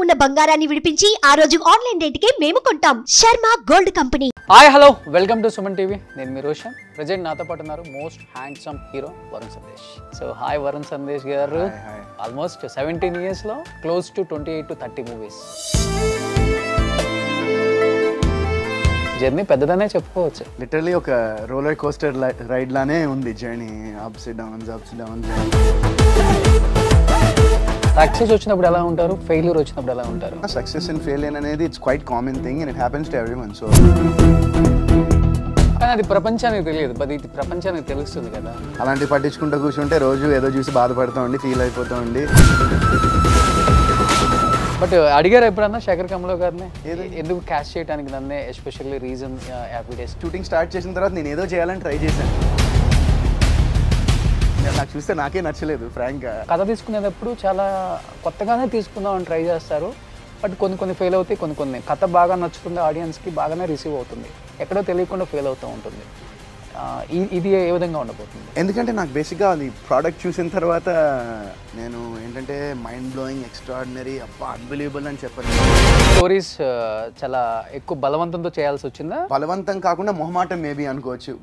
ఉన్న బంగారాన్ని విడిపించి ఆ రోజు ఆన్లైన్ రేటుకే మేము కొంటాం Sharma gold company hi hello welcome to Suman TV నేను మీ రోషన్ ప్రజెంట్ నాతో పాటు ఉన్నారు most handsome hero Varun Sandesh so hi Varun Sandesh garu almost seventeen ఇయర్స్లో close to twenty eight to thirty movies journey పెద్దదనే చెప్పుకోవచ్చు లిటరలీ ఒక రోలర్ కోస్టర్ రైడ్ లానే ఉంది journey ups downs ups downs success వచ్చినప్పుడు ఎలా ఉంటారు ఫెయిల్యూర్ వచ్చినప్పుడు ఎలా ఉంటారు సక్సెస్ అండ్ ఫెయిల్ అనేది it's quite common thing and it happens to everyone so కానీ అది ప్రపంచానికి తెలియదు బట్ ఇది ప్రపంచానికి తెలుస్తుంది కదా అలాంటి పట్టించుకుంటూ కూర్చుంటే రోజు ఏదో చూసి బాధపడుతూ ఉండి ఫీల్ అయిపోతూ ఉండి బట్ అడిగారు ఎప్పుడన్నా శేఖర్ కమలో గారిని ఎందుకు క్యాష్ చేయడానికి నన్నే especially reason happy days shooting start చేసిన తర్వాత నేను ఏదో చేయాలని ట్రై చేశాను నేను నాకు చూస్తే నాకే నచ్చలేదు ఫ్రాంక్ కథ తీసుకునేటప్పుడు చాలా కొత్తగానే తీసుకుందాం అని ట్రై చేస్తారు బట్ కొన్ని కొన్ని ఫెయిల్ అవుతాయి కొన్ని కొన్ని కథ బాగా నచ్చుతుంది ఆడియన్స్కి బాగానే రిసీవ్ అవుతుంది ఎక్కడో తెలియకుండా ఫెయిల్ అవుతూ ఉంటుంది ఆ, ఈ- ఇది ఏ విధంగా ఉండబోతుంది ఎందుకంటే నాకు బేసిక్గా అది ప్రోడక్ట్ చూసిన తర్వాత నేను ఏంటంటే మైండ్ బ్లోయింగ్ ఎక్స్ట్రాడినరీ అబ్బా అన్బిలీవబుల్ అని చెప్పాను స్టోరీస్ చాలా ఎక్కువ బలవంతంతో చేయాల్సి వచ్చిందా బలవంతం కాకుండా మొహమాటం మేబీ అనుకోవచ్చు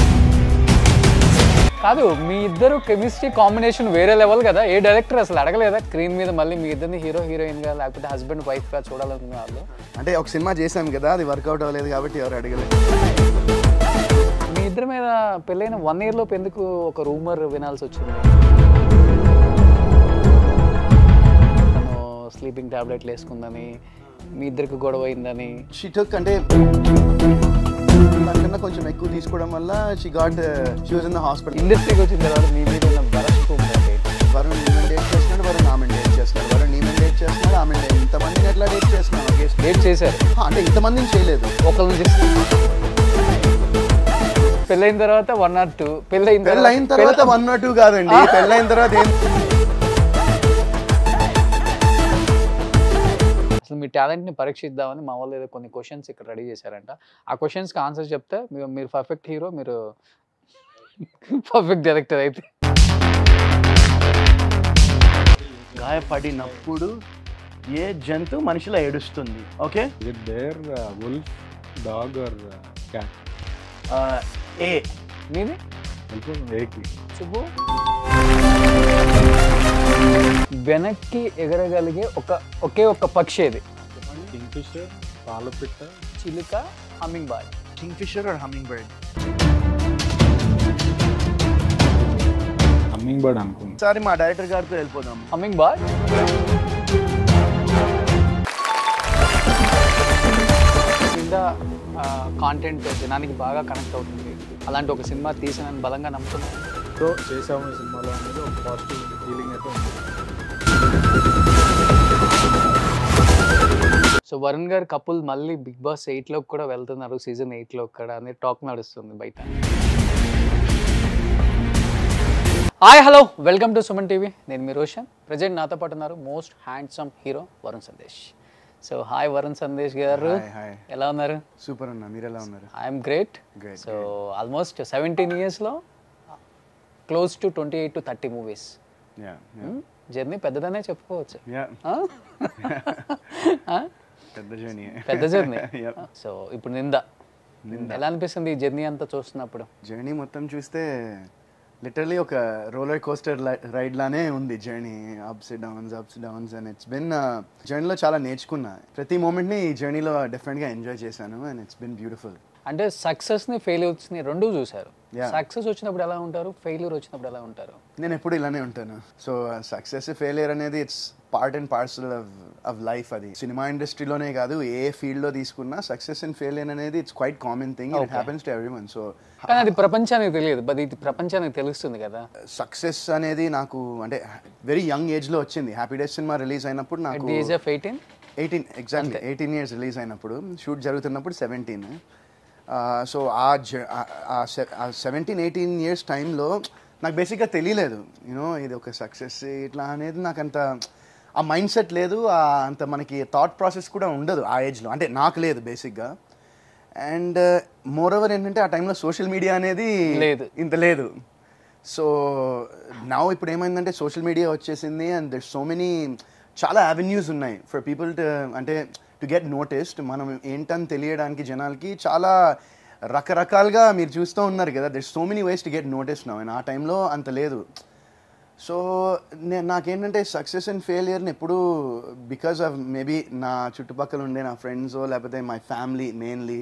కాదు మీ ఇద్దరు కెమిస్ట్రీ కాంబినేషన్ వేరే లెవెల్ కదా ఏ డైరెక్టర్ అసలు అడగలేదా స్క్రీన్ మీద మళ్ళీ మీ ఇద్దరిని హీరో హీరోయిన్గా లేకపోతే హస్బెండ్ వైఫ్గా చూడాలనుకున్న వాళ్ళు అంటే ఒక సినిమా చేశాం కదా అది వర్కౌట్ అవ్వలేదు కాబట్టి ఎవరు అడగలేదు మీ ఇద్దరి మీద పెళ్ళైన వన్ ఇయర్లోపు ఎందుకు ఒక రూమర్ వినాల్సి వచ్చింది తను స్లీపింగ్ టాబ్లెట్లు వేసుకుందని మీ ఇద్దరికి గొడవ అయిందని షీ టుక్ అంటే దానికన్నా కొంచెం ఎక్కువ తీసుకోవడం వల్ల she got she was in the hospital ఇండస్ట్రీకి వచ్చిన తర్వాత మీ మీద ఉన్న బరస్ట్ ఉందండి వరుణ్ ఈమెన్ డేట్ చేస్తున్నాడు వరుణ్ ఆమె డేట్ చేస్తున్నాడు వరుణ్ ఈమెన్ డేట్ చేస్తున్నాడు ఆమె డేట్ ఇంతమందిని ఎట్లా డేట్ చేస్తున్నాడు ఒకే స్టే- డేట్ చేశారు ఆ, అంటే ఇంతమందిని చేయలేదు ఒకళ్ళని చేసి పెళ్ళైన తర్వాత వన్ నాట్ టూ పెళ్ళైన పెళ్ళైన తర్వాత వన్ నాట్ టూ కాదండి పెళ్ళైన తర్వాత ఏం అసలు మీ టాలెంట్ని పరీక్షిద్దామని మా వాళ్ళు ఏదో కొన్ని క్వశ్చన్స్ ఇక్కడ రెడీ చేశారంట ఆ క్వశ్చన్స్కి ఆన్సర్ చెప్తే మీరు- మీరు పర్ఫెక్ట్ హీరో మీరు పర్ఫెక్ట్ డైరెక్టర్ అయితే గాయపడినప్పుడు ఏ జంతు మనిషిలో ఏడుస్తుంది okay Is it bear, uh, wolf, dog, or uh, cat? ఏ మీది Also, ఏకి చెప్పు వెనక్కి ఎగరగలిగే ఒక ఒకే ఒక్క పక్షి ఏది కింగ్ఫిషర్ పాలపిట్ట చిలుక humming boy kingfisher or hummingbird hummingbird అనుకుంటా ఒకసారి మా డైరెక్టర్ గారితో వెళ్ళిపోదాం హమ్మింగ్ బాయ్ కింద కాంటెంట్ జనానికి బాగా కనెక్ట్ అవుతుంది అలాంటి ఒక సినిమా తీసినని బలంగా నమ్ముతున్నాను సో చేసాము ఈ సినిమాలో అనేది ఒక పాజిటివ్ ఫీలింగ్ అయితే ఉంది సో వరుణ్ గారి కపుల్ మళ్ళీ బిగ్ బాస్ ఎయిట్లోకి కూడా వెళ్తున్నారు సీజన్ ఎయిట్లో కూడా అనే టాక్ నడుస్తుంది బయట hi hello welcome to Suman TV నేను మీ రోషన్ ప్రజెంట్ నాతో పాటు ఉన్నారు most handsome hero Varun Sandesh so hi Varun Sandesh garu hi hi ఎలా ఉన్నారు సూపర్ అన్న మీరు ఎలా ఉన్నారు I'm great Great, so almost seventeen ఇయర్స్లో close to twenty eight to thirty movies yeah journey పెద్దదనే చెప్పుకోవచ్చు యా ఆ? ఆ? పెద్ద జర్నీ పెద్ద జర్నీ సో ఇప్పుడు నింద ఎలా అనిపిస్తుంది ఈ జర్నీ అంతా చూస్తున్నప్పుడు జర్నీ మొత్తం చూస్తే లిటరలీ ఒక రోలర్ కోస్టర్ రైడ్ లానే ఉంది journey ups downs ups downs and it's been జర్నీలో చాలా నేర్చుకున్నా ప్రతి మూమెంట్ని ఈ జర్నీలో డెఫినెట్గా ఎంజాయ్ చేశాను అండ్ ఇట్స్ బిన్ బ్యూటిఫుల్ అంటే సక్సెస్ని ఫెయిల్యూర్స్ని రెండూ చూశారు Yeah. సక్సెస్ వచ్చినప్పుడు ఎలా ఉంటారు ఫెయిల్యూర్ వచ్చినప్పుడు ఎలా ఉంటారు నేను ఎప్పుడు ఇలానే ఉంటాను సో సక్సెస్ ఫెయిలియర్ అనేది it's part and parcel of of life అది సినిమా ఇండస్ట్రీలోనే కాదు ఏ ఫీల్డ్లో తీసుకున్నా సక్సెస్ అండ్ ఫెయిలియర్ అనేది it's quite common thing it happens to everyone so కానీ అది ప్రపంచానికి తెలియదు బట్ ఇది ప్రపంచానికి తెలుస్తుంది కదా సక్సెస్ అనేది నాకు అంటే వెరీ యంగ్ ఏజ్లో వచ్చింది హ్యాపీ డేస్ సినిమా రిలీజ్ అయినప్పుడు అట్ నాకు the age of eighteen eighteen exactly eighteen years release అయినప్పుడు షూట్ జరుగుతున్నప్పుడు సెవెంటీన్ సో ఆ జ- ఆ- ఆ సెవెంటీన్ ఎయిటీన్ ఇయర్స్ టైంలో నాకు బేసిక్గా తెలియలేదు యూనో ఇది ఒక సక్సెస్ ఇట్లా అనేది నాకు అంత ఆ మైండ్ సెట్ లేదు ఆ అంత మనకి థాట్ ప్రాసెస్ కూడా ఉండదు ఆ ఏజ్లో అంటే నాకు లేదు బేసిక్గా అండ్ మోర్ ఓవర్ ఏంటంటే ఆ టైంలో సోషల్ మీడియా అనేది లేదు. ఇంత లేదు సో నా ఇప్పుడు ఏమైందంటే సోషల్ మీడియా వచ్చేసింది అండ్ దర్ సో మెనీ చాలా అవెన్యూస్ ఉన్నాయి ఫర్ పీపుల్ టు అంటే టు గెట్ నోటిస్డ్ మనం ఏంటని తెలియడానికి జనాలకి చాలా రకరకాలుగా మీరు చూస్తూ ఉన్నారు కదా there so many ways to get notice now and ఆ టైంలో అంత లేదు సో నేను నాకేంటంటే సక్సెస్ అండ్ ఫెయిలియర్ని ఎప్పుడు బికాస్ ఆఫ్ మేబీ నా చుట్టుపక్కల ఉండే నా ఫ్రెండ్స్ లేకపోతే మై ఫ్యామిలీ మెయిన్లీ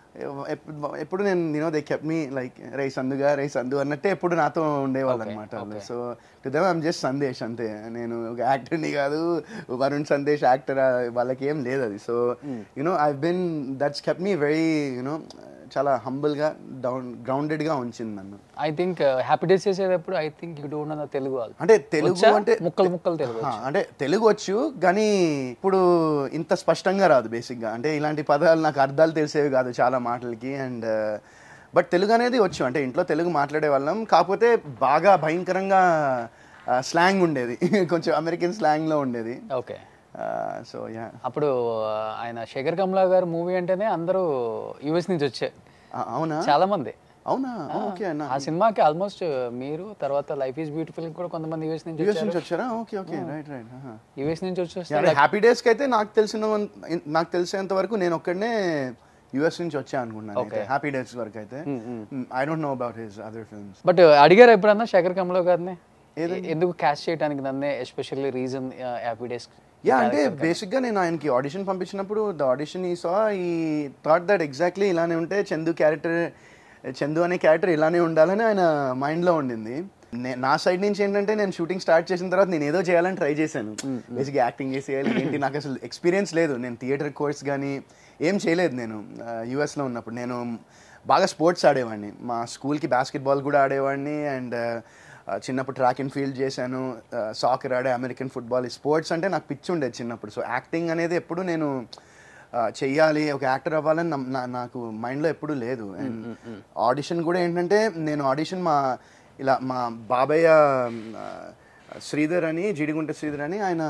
ఎప్పుడు నేను you know they kept me like రై సందుగా రై సందు అన్నట్టే ఎప్పుడు నాతో ఉండేవాళ్ళు Okay, అనమాట okay. So to them I'm just Sandesh అంతే నేను ఒక యాక్టర్ని కాదు వరుణ్ సందేశ్ యాక్టర్ వాళ్ళకి ఏం లేదు అది so you know I been that's kept me very you know చాలా హంబుల్గా డౌన్ గ్రౌండెడ్గా ఉంచింది నన్ను ఐ థింక్ హ్యాపీ డేస్ చేసేటప్పుడు I think you don't know Telugu వాళ్ళు అంటే తెలుగు వచ్చా? అంటే ముక్కలు ముక్కలు తెలుగు ఆ, అంటే తెలుగు వచ్చు కానీ ఇప్పుడు ఇంత స్పష్టంగా రాదు బేసిక్గా అంటే ఇలాంటి పదాలు నాకు అర్థాలు తెలిసేవి కాదు చాలా మాటలకి అండ్ బట్ తెలుగు అనేది వచ్చు అంటే ఇంట్లో తెలుగు మాట్లాడే వాళ్ళం కాకపోతే బాగా భయంకరంగా స్లాంగ్ ఉండేది కొంచెం అమెరికన్ స్లాంగ్లో ఉండేది ఓకే సో యా అప్పుడు ఆ, ఆయన శేఖర్ కమలా గారు మూవీ అంటేనే అందరూ యుఎస్ నుంచి వచ్చారు అవునా చాలా మంది అవునా ఓకే అన్న ఆ సినిమాకి ఆల్మోస్ట్ మీరు తర్వాత లైఫ్ ఈజ్ బ్యూటిఫుల్ కూడా కొంతమంది యుఎస్ నుంచి యూఎస్ నుంచి వచ్చారు వచ్చారా okay okay right right US నుంచి వచ్చి వస్తే హ్యాపీ డేస్కి అయితే నాకు తెలిసిన నాకు తెలిసేంత వరకు నేను ఒక్కడనే యుఎస్ నుంచి వచ్చా అనుకున్నాను Okay. హ్యాపీ డేస్ వరకు అయితే I don't know about his other films but అడిగారు ఎప్పుడన్నా శేఖర్ కమలా గారిని ఎందుకు క్యాష్ చేయడానికి నన్నే especially reason happy days yeah అంటే బేసిక్గా నేను ఆయనకి ఆడిషన్ పంపించినప్పుడు ద ఆడిషన్ ఈ సా ఈ థాట్ దట్ ఎగ్జాక్ట్లీ ఇలానే ఉంటే చందు క్యారెక్టర్ చందు అనే క్యారెక్టర్ ఇలానే ఉండాలని ఆయన మైండ్లో ఉండింది నే- నా సైడ్ నుంచి ఏంటంటే నేను షూటింగ్ స్టార్ట్ చేసిన తర్వాత నేను ఏదో చేయాలని ట్రై చేశాను బేసిక్గా యాక్టింగ్ చేసేయాలి ఏంటి నాకు అసలు ఎక్స్పీరియన్స్ లేదు నేను థియేటర్ కోర్స్ కానీ ఏం చేయలేదు నేను యూఎస్లో ఉన్నప్పుడు నేను బాగా స్పోర్ట్స్ ఆడేవాడిని మా స్కూల్కి బాస్కెట్బాల్ కూడా ఆడేవాడిని అండ్ చిన్నప్పుడు ట్రాక్ అండ్ ఫీల్డ్ చేశాను సాకర్ ఆడే అమెరికన్ ఫుట్బాల్ స్పోర్ట్స్ అంటే నాకు పిచ్చి ఉండేది చిన్నప్పుడు సో యాక్టింగ్ అనేది ఎప్పుడు నేను ఆ, చెయ్యాలి ఒక యాక్టర్ అవ్వాలని నా- నా- నాకు మైండ్లో ఎప్పుడూ లేదు అండ్ ఆడిషన్ కూడా ఏంటంటే నేను ఆడిషన్ మా ఇలా మా బాబయ్య ఆ, శ్రీధర్ అని జిడిగుంట శ్రీధర్ అని ఆయన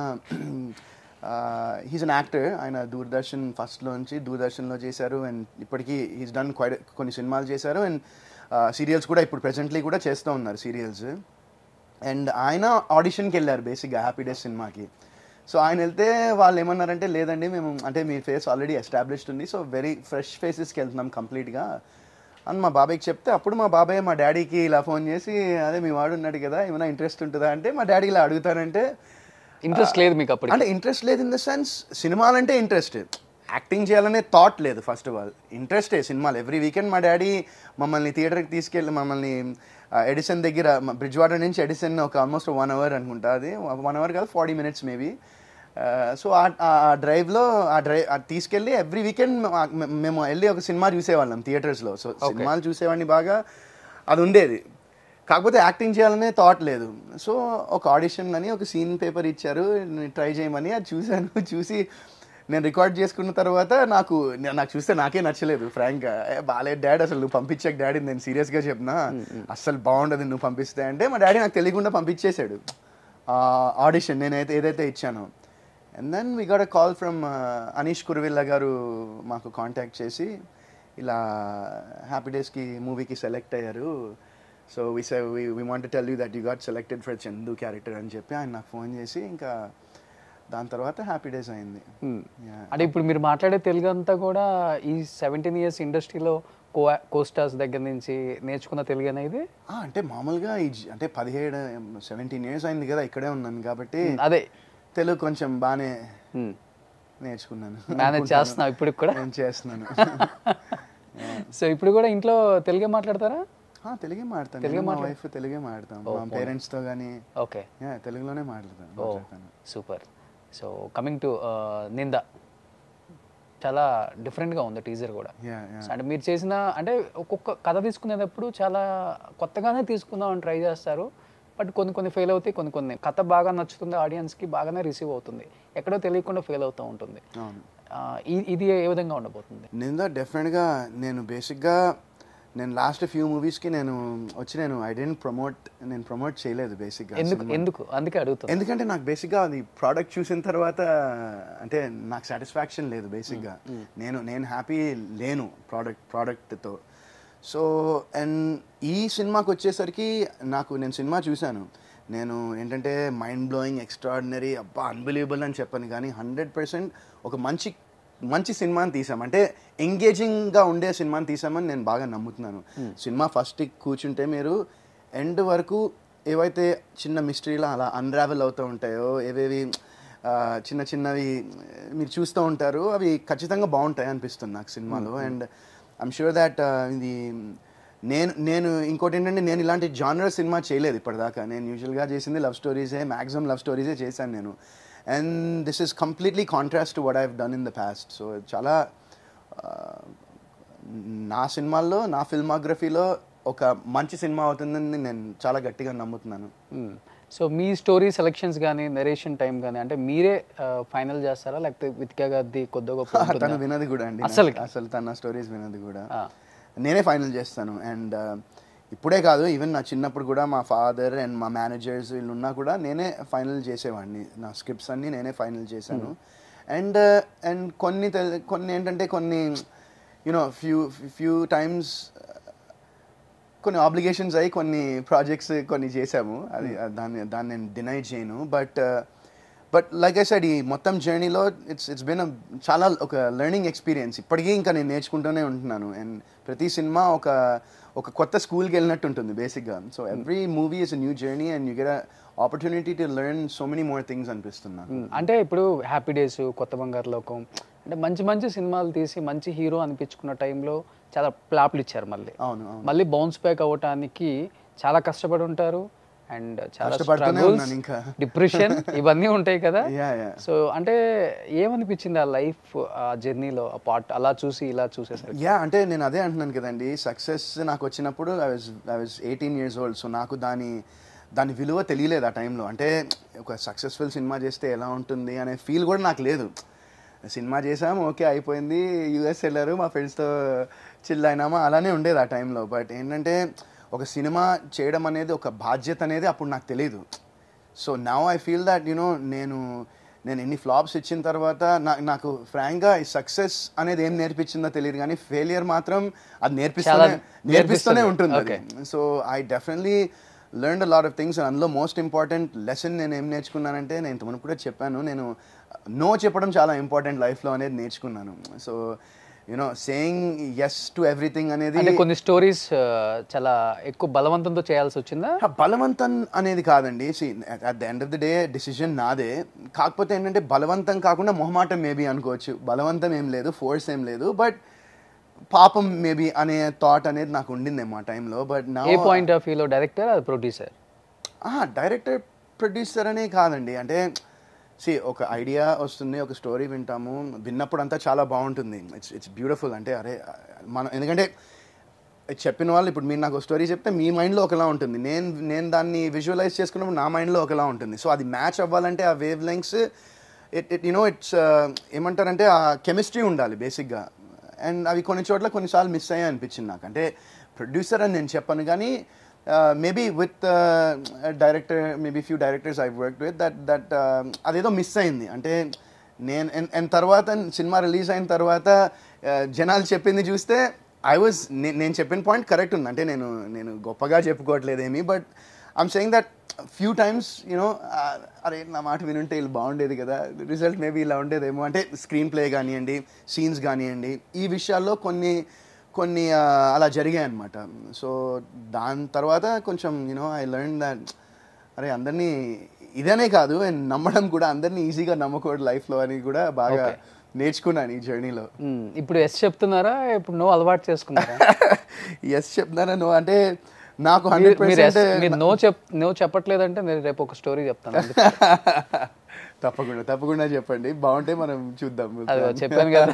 హీస్ అన్ యాక్టర్ ఆయన దూరదర్శన్ ఫస్ట్లోంచి దూరదర్శన్లో చేశారు అండ్ ఇప్పటికీ హీస్ డన్ క్వైట్ కొన్ని సినిమాలు చేశారు అండ్ సీరియల్స్ కూడా ఇప్పుడు ప్రెసెంట్లీ కూడా చేస్తూ ఉన్నారు సీరియల్స్ అండ్ ఆయన ఆడిషన్కి వెళ్ళారు బేసిక్గా హ్యాపీ డేస్ సినిమాకి సో ఆయన వెళ్తే వాళ్ళు ఏమన్నారంటే లేదండి మేము అంటే మీ ఫేస్ ఆల్రెడీ ఎస్టాబ్లిష్డ్ ఉంది సో వెరీ ఫ్రెష్ ఫేసెస్కి వెళ్తున్నాం కంప్లీట్గా అని మా బాబాయ్కి చెప్తే అప్పుడు మా బాబాయ్ మా డాడీకి ఇలా ఫోన్ చేసి అదే మీ వాడు ఉన్నాడు కదా ఏమైనా ఇంట్రెస్ట్ ఉంటుందా అంటే మా డాడీ ఇలా అడుగుతానంటే ఇంట్రెస్ట్ లేదు మీకు అప్పుడు అంటే ఇంట్రెస్ట్ లేదు ఇన్ ద సెన్స్ సినిమాలంటే ఇంట్రెస్ట్ యాక్టింగ్ చేయాలనే థాట్ లేదు ఫస్ట్ ఆఫ్ ఆల్ ఇంట్రెస్టే సినిమాలు ఎవ్రీ వీకెండ్ మా డాడీ మమ్మల్ని థియేటర్కి తీసుకెళ్ళి మమ్మల్ని ఎడిసన్ దగ్గర బ్రిడ్జ్ వాటర్ నుంచి ఎడిసన్ ఒక ఆల్మోస్ట్ వన్ అవర్ అనుకుంటా అది వన్ అవర్ కాదు ఫార్టీ మినిట్స్ మేబీ సో ఆ డ్రైవ్లో ఆ డ్రైవ్ తీసుకెళ్ళి ఎవ్రీ వీకెండ్ మేము వెళ్ళి ఒక సినిమా చూసేవాళ్ళం థియేటర్స్లో సో సినిమాలు చూసేవాడిని బాగా అది ఉండేది కాకపోతే యాక్టింగ్ చేయాలనే థాట్ లేదు సో ఒక ఆడిషన్ అని ఒక సీన్ పేపర్ ఇచ్చారు ట్రై చేయమని అది చూశాను చూసి నేను రికార్డ్ చేసుకున్న తర్వాత నాకు నే- నాకు చూస్తే నాకే నచ్చలేదు ఫ్రాంక్గా బాగాలేదు డాడీ అసలు నువ్వు పంపించాక డాడీ నేను సీరియస్గా చెప్పినా అస్సలు బాగుండదు నువ్వు పంపిస్తే అంటే మా డాడీ నాకు తెలియకుండా పంపించేశాడు ఆడిషన్ నేనైతే ఏదైతే ఇచ్చానో and then we got a call from Aneesh Kuruvilla garu మాకు కాంటాక్ట్ చేసి ఇలా హ్యాపీ డేస్కి మూవీకి సెలెక్ట్ అయ్యారు so we say we want tell you that you got selected for Chandu character అని చెప్పి ఆయన నాకు ఫోన్ చేసి ఇంకా దాని తర్వాత హ్యాపీ డేస్ అయింది Yeah. అంటే ఇప్పుడు మీరు మాట్లాడే తెలుగు అంతా కూడా ఈ సెవెంటీన్ ఇయర్స్ ఇండస్ట్రీలో కో కోస్టార్స్ దగ్గర నుంచి నేర్చుకున్న తెలుగు అనేది ఆ, అంటే మామూలుగా ఈ జీ- అంటే పదిహేడు సెవెంటీన్ ఇయర్స్ అయింది కదా ఇక్కడే ఉన్నాను కాబట్టి అదే తెలుగు కొంచెం బాగానే నేర్చుకున్నాను మేనేజ్ చేస్తున్నావు ఇప్పుడు కూడా నేను చేస్తున్నాను సో ఇప్పుడు కూడా ఇంట్లో తెలుగే మాట్లాడతారా ఆ, తెలుగే మాడతాను తెలుగే నేను మా మాట్లాడు- వైఫ్ తెలుగే మాడతాం మా పేరెంట్స్తో కానీ ఓకే తెలుగులోనే మాట్లాడతాను ఓ మాట్లాడతాను సూపర్ సో కమింగ్ టు నింద చాలా డిఫరెంట్గా ఉంది టీజర్ కూడా Yeah, yeah. So, అంటే మీరు చేసిన అంటే ఒక్కొక్క కథ తీసుకునేటప్పుడు చాలా కొత్తగానే తీసుకుందాం అని ట్రై చేస్తారు బట్ కొన్ని కొన్ని ఫెయిల్ అవుతాయి కొన్ని కొన్ని కథ బాగా నచ్చుతుంది ఆడియన్స్కి బాగానే రిసీవ్ అవుతుంది ఎక్కడో తెలియకుండా ఫెయిల్ అవుతూ ఉంటుంది అవును ఆ, ఇ- ఇది ఏ విధంగా ఉండబోతుంది నింద డెఫినెట్గా నేను బేసిక్గా నేను లాస్ట్ ఫ్యూ మూవీస్కి నేను వచ్చి నేను ఐ డెంట్ ప్రమోట్ నేను ప్రమోట్ చేయలేదు బేసిక్గా ఎందుకు ఎందుకు అందుకే అడుగుతుంది ఎందుకంటే నాకు బేసిక్గా అది ప్రోడక్ట్ చూసిన తర్వాత అంటే నాకు సాటిస్ఫాక్షన్ లేదు బేసిక్గా నేను నేను హ్యాపీ లేను ప్రోడక్ట్ ప్రోడక్ట్తో సో అండ్ ఈ సినిమాకి వచ్చేసరికి నాకు నేను సినిమా చూశాను నేను ఏంటంటే మైండ్ బ్లోయింగ్ ఎక్స్ట్రాడినరీ అబ్బా అన్బిలీవబుల్ అని చెప్పాను కానీ హండ్రెడ్ పర్సెంట్ ఒక మంచి మంచి సినిమాని తీసాం అంటే ఎంగేజింగ్గా ఉండే సినిమాని తీసామని నేను బాగా నమ్ముతున్నాను సినిమా ఫస్ట్ కూర్చుంటే మీరు ఎండ్ వరకు ఏవైతే చిన్న మిస్టరీలో అలా అన్రావెల్ అవుతూ ఉంటాయో ఏవేవి ఆ, చిన్న చిన్నవి మీరు చూస్తూ ఉంటారు అవి ఖచ్చితంగా బాగుంటాయి అనిపిస్తుంది నాకు సినిమాలో అండ్ ఐమ్ షూర్ దాట్ ఇది నేను నేను ఇంకోటి ఏంటంటే నేను ఇలాంటి జానర్ సినిమా చేయలేదు ఇప్పటిదాకా నేను యూజువల్గా చేసింది లవ్ స్టోరీసే మ్యాక్సిమం లవ్ స్టోరీసే చేశాను నేను and this is completely contrast to what I've done in the past so చాలా ఆ, నా సినిమాల్లో నా ఫిల్మాగ్రఫీలో ఒక మంచి సినిమా అవుతుందని నేను చాలా గట్టిగా నమ్ముతున్నాను సో మీ స్టోరీ సెలెక్షన్స్ కానీ నెరేషన్ టైం కానీ అంటే మీరే ఫైనల్ చేస్తారా లేకపోతే వితికా గారిది కొద్ది గొప్ప తను ఉంటుందా? వినది కూడా అండి అసలు అసలు తన స్టోరీస్ వినది కూడా ఆ. నేనే ఫైనల్ చేస్తాను అండ్ ఇప్పుడే కాదు ఈవెన్ నా చిన్నప్పుడు కూడా మా ఫాదర్ అండ్ మా మేనేజర్స్ వీళ్ళు ఉన్నా కూడా నేనే ఫైనల్ చేసేవాడిని నా స్క్రిప్ట్స్ అన్నీ నేనే ఫైనల్ చేశాను అండ్ అండ్ కొన్ని తెల్- కొన్ని ఏంటంటే కొన్ని యునో ఫ్యూ ఫ్యూ టైమ్స్ కొన్ని ఆబ్లిగేషన్స్ అయ్యి కొన్ని ప్రాజెక్ట్స్ కొన్ని చేశాము అది దాన్ని దాన్ని నేను డినై చేయను but but like I side ఈ మొత్తం జర్నీలో ఇట్స్ ఇట్స్ బీన్ చాలా ఒక లెర్నింగ్ ఎక్స్పీరియన్స్ ఇప్పటికీ ఇంకా నేను నేర్చుకుంటూనే ఉంటున్నాను అండ్ ప్రతి సినిమా ఒక ఒక కొత్త స్కూల్కి వెళ్ళినట్టు ఉంటుంది బేసిక్గా so every movie is a new journey and you get opportunity to learn so many more things అనిపిస్తున్నాను మ్మ్. అంటే ఇప్పుడు హ్యాపీ డేస్ కొత్త బంగారు లోకం అంటే మంచి మంచి సినిమాలు తీసి మంచి హీరో అనిపించుకున్న టైంలో చాలా ప్లాప్లు ఇచ్చారు మళ్ళీ అవును అవును మళ్ళీ బౌన్స్ బ్యాక్ అవ్వటానికి చాలా కష్టపడి ఉంటారు అండ్ చాలా కష్టపడుతూనే ఉన్నాను ఇంకా. డిప్రెషన్ ఇవన్నీ ఉంటాయి కదా Yeah, yeah. సో అంటే ఏమనిపించింది ఆ లైఫ్ ఆ జర్నీలో ఆ పార్ట్ అలా చూసి ఇలా చూసేసరికి యా అంటే నేను అదే అంటున్నాను కదండి సక్సెస్ నాకు వచ్చినప్పుడు I was I was eighteen years old so నాకు దాని దాని విలువ తెలియలేదు ఆ టైంలో అంటే ఒక సక్సెస్ఫుల్ సినిమా చేస్తే ఎలా ఉంటుంది అనే ఫీల్ కూడా నాకు లేదు సినిమా చేసాం ఓకే అయిపోయింది యూఎస్ వెళ్ళారు మా ఫ్రెండ్స్తో చిల్ అయినామా అలానే ఉండేది ఆ టైంలో బట్ ఏంటంటే ఒక సినిమా చేయడం అనేది ఒక బాధ్యత అనేది అప్పుడు నాకు తెలియదు so now I feel that you know నేను నేను ఎన్ని ఫ్లాప్స్ ఇచ్చిన తర్వాత నా నాకు ఫ్రాంక్గా ఈ సక్సెస్ అనేది ఏం నేర్పించిందో తెలియదు కానీ ఫెయిలియర్ మాత్రం అది నేర్పిస్తూనే చాలా నేర్పిస్తూనే నేర్పిస్తుంది. ఉంటుంది Okay. So I definitely learn a lot of things అందులో మోస్ట్ ఇంపార్టెంట్ లెసన్ నేను ఏం నేర్చుకున్నానంటే నేను ఇంతకుముందు కూడా చెప్పాను నేను నో చెప్పడం చాలా ఇంపార్టెంట్ లైఫ్లో అనేది నేర్చుకున్నాను so you know saying yes to everything అనేది అంటే కొన్ని స్టోరీస్ చాలా ఎక్కువ బలవంతంతో చేయాల్సి వచ్చిందా ఆ బలవంతం అనేది కాదండి at the end of the day decision నాదే కాకపోతే ఏంటంటే బలవంతం కాకుండా మొహమాటం మేబీ అనుకోవచ్చు బలవంతం ఏం లేదు ఫోర్స్ ఏం లేదు బట్ పాపం మేబీ అనే థాట్ అనేది నాకు ఉండిందేమో ఆ టైంలో బట్ నా ఏ పాయింట్ ఆఫ్ వ్యూలో డైరెక్టర్ అది ప్రొడ్యూసర్ డైరెక్టర్ ప్రొడ్యూసర్ అనే కాదండి అంటే సి ఒక ఐడియా వస్తుంది ఒక స్టోరీ వింటాము విన్నప్పుడు అంతా చాలా బాగుంటుంది ఇట్స్ ఇట్స్ బ్యూటిఫుల్ అంటే అరే మనం ఎందుకంటే చెప్పిన వాళ్ళు ఇప్పుడు మీరు నాకు స్టోరీ చెప్తే మీ మైండ్లో ఒకలా ఉంటుంది నేను నేను దాన్ని విజువలైజ్ చేసుకున్నప్పుడు నా మైండ్లో ఒకలా ఉంటుంది సో అది మ్యాచ్ అవ్వాలంటే ఆ wavelengths it it you know it's ఏమంటారంటే ఆ కెమిస్ట్రీ ఉండాలి బేసిక్గా అండ్ అవి కొన్ని చోట్ల కొన్నిసార్లు మిస్ అయ్యాయి అనిపించింది నాకు అంటే ప్రొడ్యూసర్ అని నేను చెప్పను కానీ maybe with director maybe few directors I work with that that అదేదో మిస్ అయింది అంటే నేను అండ్ తర్వాత సినిమా రిలీజ్ అయిన తర్వాత uh, జనాలు చెప్పింది చూస్తే ఐ వాజ్ నేను చెప్పిన పాయింట్ కరెక్ట్ ఉంది అంటే నేను నేను గొప్పగా చెప్పుకోవట్లేదేమి but I'm saying that few times you know అరే నా మాట వినుంటే వీళ్ళు బాగుండేది కదా రిజల్ట్ మేబీ ఇలా ఉండేదేమో అంటే స్క్రీన్ ప్లే కానివ్వండి సీన్స్ కానివ్వండి ఈ విషయాల్లో కొన్ని కొన్ని ఆ, అలా జరిగాయి అనమాట సో దాని తర్వాత కొంచెం యూనో ఐ లెర్న్ దట్ అరే అందరినీ ఇదనే కాదు and నమ్మడం కూడా అందరినీ ఈజీగా నమ్మకూడదు లైఫ్లో అని కూడా బాగా నేర్చుకున్నాను ఈ జర్నీలో మ్మ్. ఇప్పుడు ఎస్ చెప్తున్నారా ఇప్పుడు నో అలవాటు చేసుకున్నారా ఎస్ చెప్తున్నారా నువ్వు అంటే నాకు మీరు హండ్రెడ్ మీరు yes- పర్సెంట్ మీరు నో చెప్ నో చెప్పట్లేదంటే నేను రేపు ఒక స్టోరీ చెప్తాను అందుకే. తప్పకుండా తప్పకుండా చెప్పండి బాగుంటే మనం చూద్దాం అది చెప్పాను కదా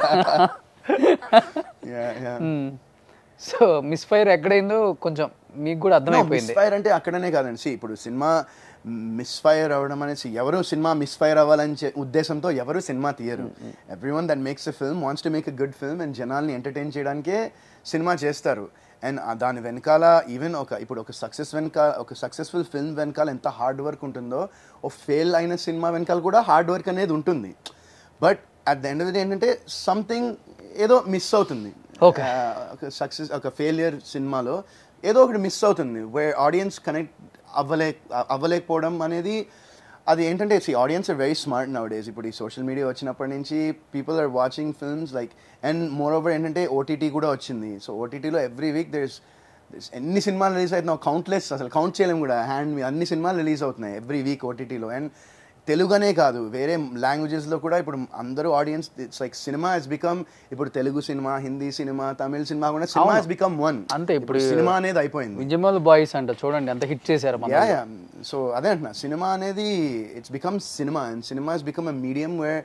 Yeah, yeah. So misfire ఎక్కడైందో కొంచెం మీకు కూడా అర్థమైపోయింది మిస్ఫైర్ అంటే అక్కడనే కాదండి See, ఇప్పుడు సినిమా మిస్ఫైర్ అవ్వడం అనేసి ఎవరు సినిమా మిస్ఫైర్ అవ్వాలని చె- ఉద్దేశంతో ఎవరు సినిమా తీయరు everyone that makes a film wants to make a good film and జనాల్ని ఎంటర్టైన్ చేయడానికే సినిమా చేస్తారు అండ్ దాని వెనకాల ఈవెన్ ఒక ఇప్పుడు ఒక సక్సెస్ వెనకాల ఒక సక్సెస్ఫుల్ ఫిల్మ్ వెనకాల ఎంత హార్డ్ వర్క్ ఉంటుందో ఓ ఫెయిల్ అయిన సినిమా వెనకాల కూడా హార్డ్ వర్క్ అనేది ఉంటుంది but at the end of the ఏంటంటే సంథింగ్ ఏదో మిస్ అవుతుంది Okay. ఆ, ఒక సక్సెస్ ఒక ఫెయిలియర్ సినిమాలో ఏదో ఒకటి మిస్ అవుతుంది వే ఆడియన్స్ కనెక్ట్ అవ్వలే అవ్వలేకపోవడం అనేది అది ఏంటంటే see audience are very smart nowadays ఇప్పుడు ఈ సోషల్ మీడియా వచ్చినప్పటి నుంచి people are watching films like and moreover ఏంటంటే ఓటీటీ కూడా వచ్చింది సో ఓటీటీలో ఎవ్రీ వీక్ దెర్స్ ఎన్ని సినిమాలు రిలీజ్ అవుతున్నావు కౌంట్లెస్ అసలు కౌంట్ చేయలేము కూడా హ్యాండ్ మీ అన్ని సినిమాలు రిలీజ్ అవుతున్నాయి ఎవ్రీ వీక్ ఓటీటీలో అండ్ తెలుగునే కాదు వేరే లాంగ్వేజెస్లో కూడా ఇప్పుడు అందరూ audience it's like cinema is become ఇప్పుడు Telugu cinema Hindi cinema Tamil cinema కూడా సినిమా ఇస్ బికమ్ వన్ అంతే ఇప్పుడు సినిమా అనేది అయిపోయింది విజయమల్ బాయ్స్ అంట చూడండి ఎంత హిట్ చేశారు మన యా యా సో అదే అంటున్నా సినిమా అనేది it's become cinema and cinema is become a medium where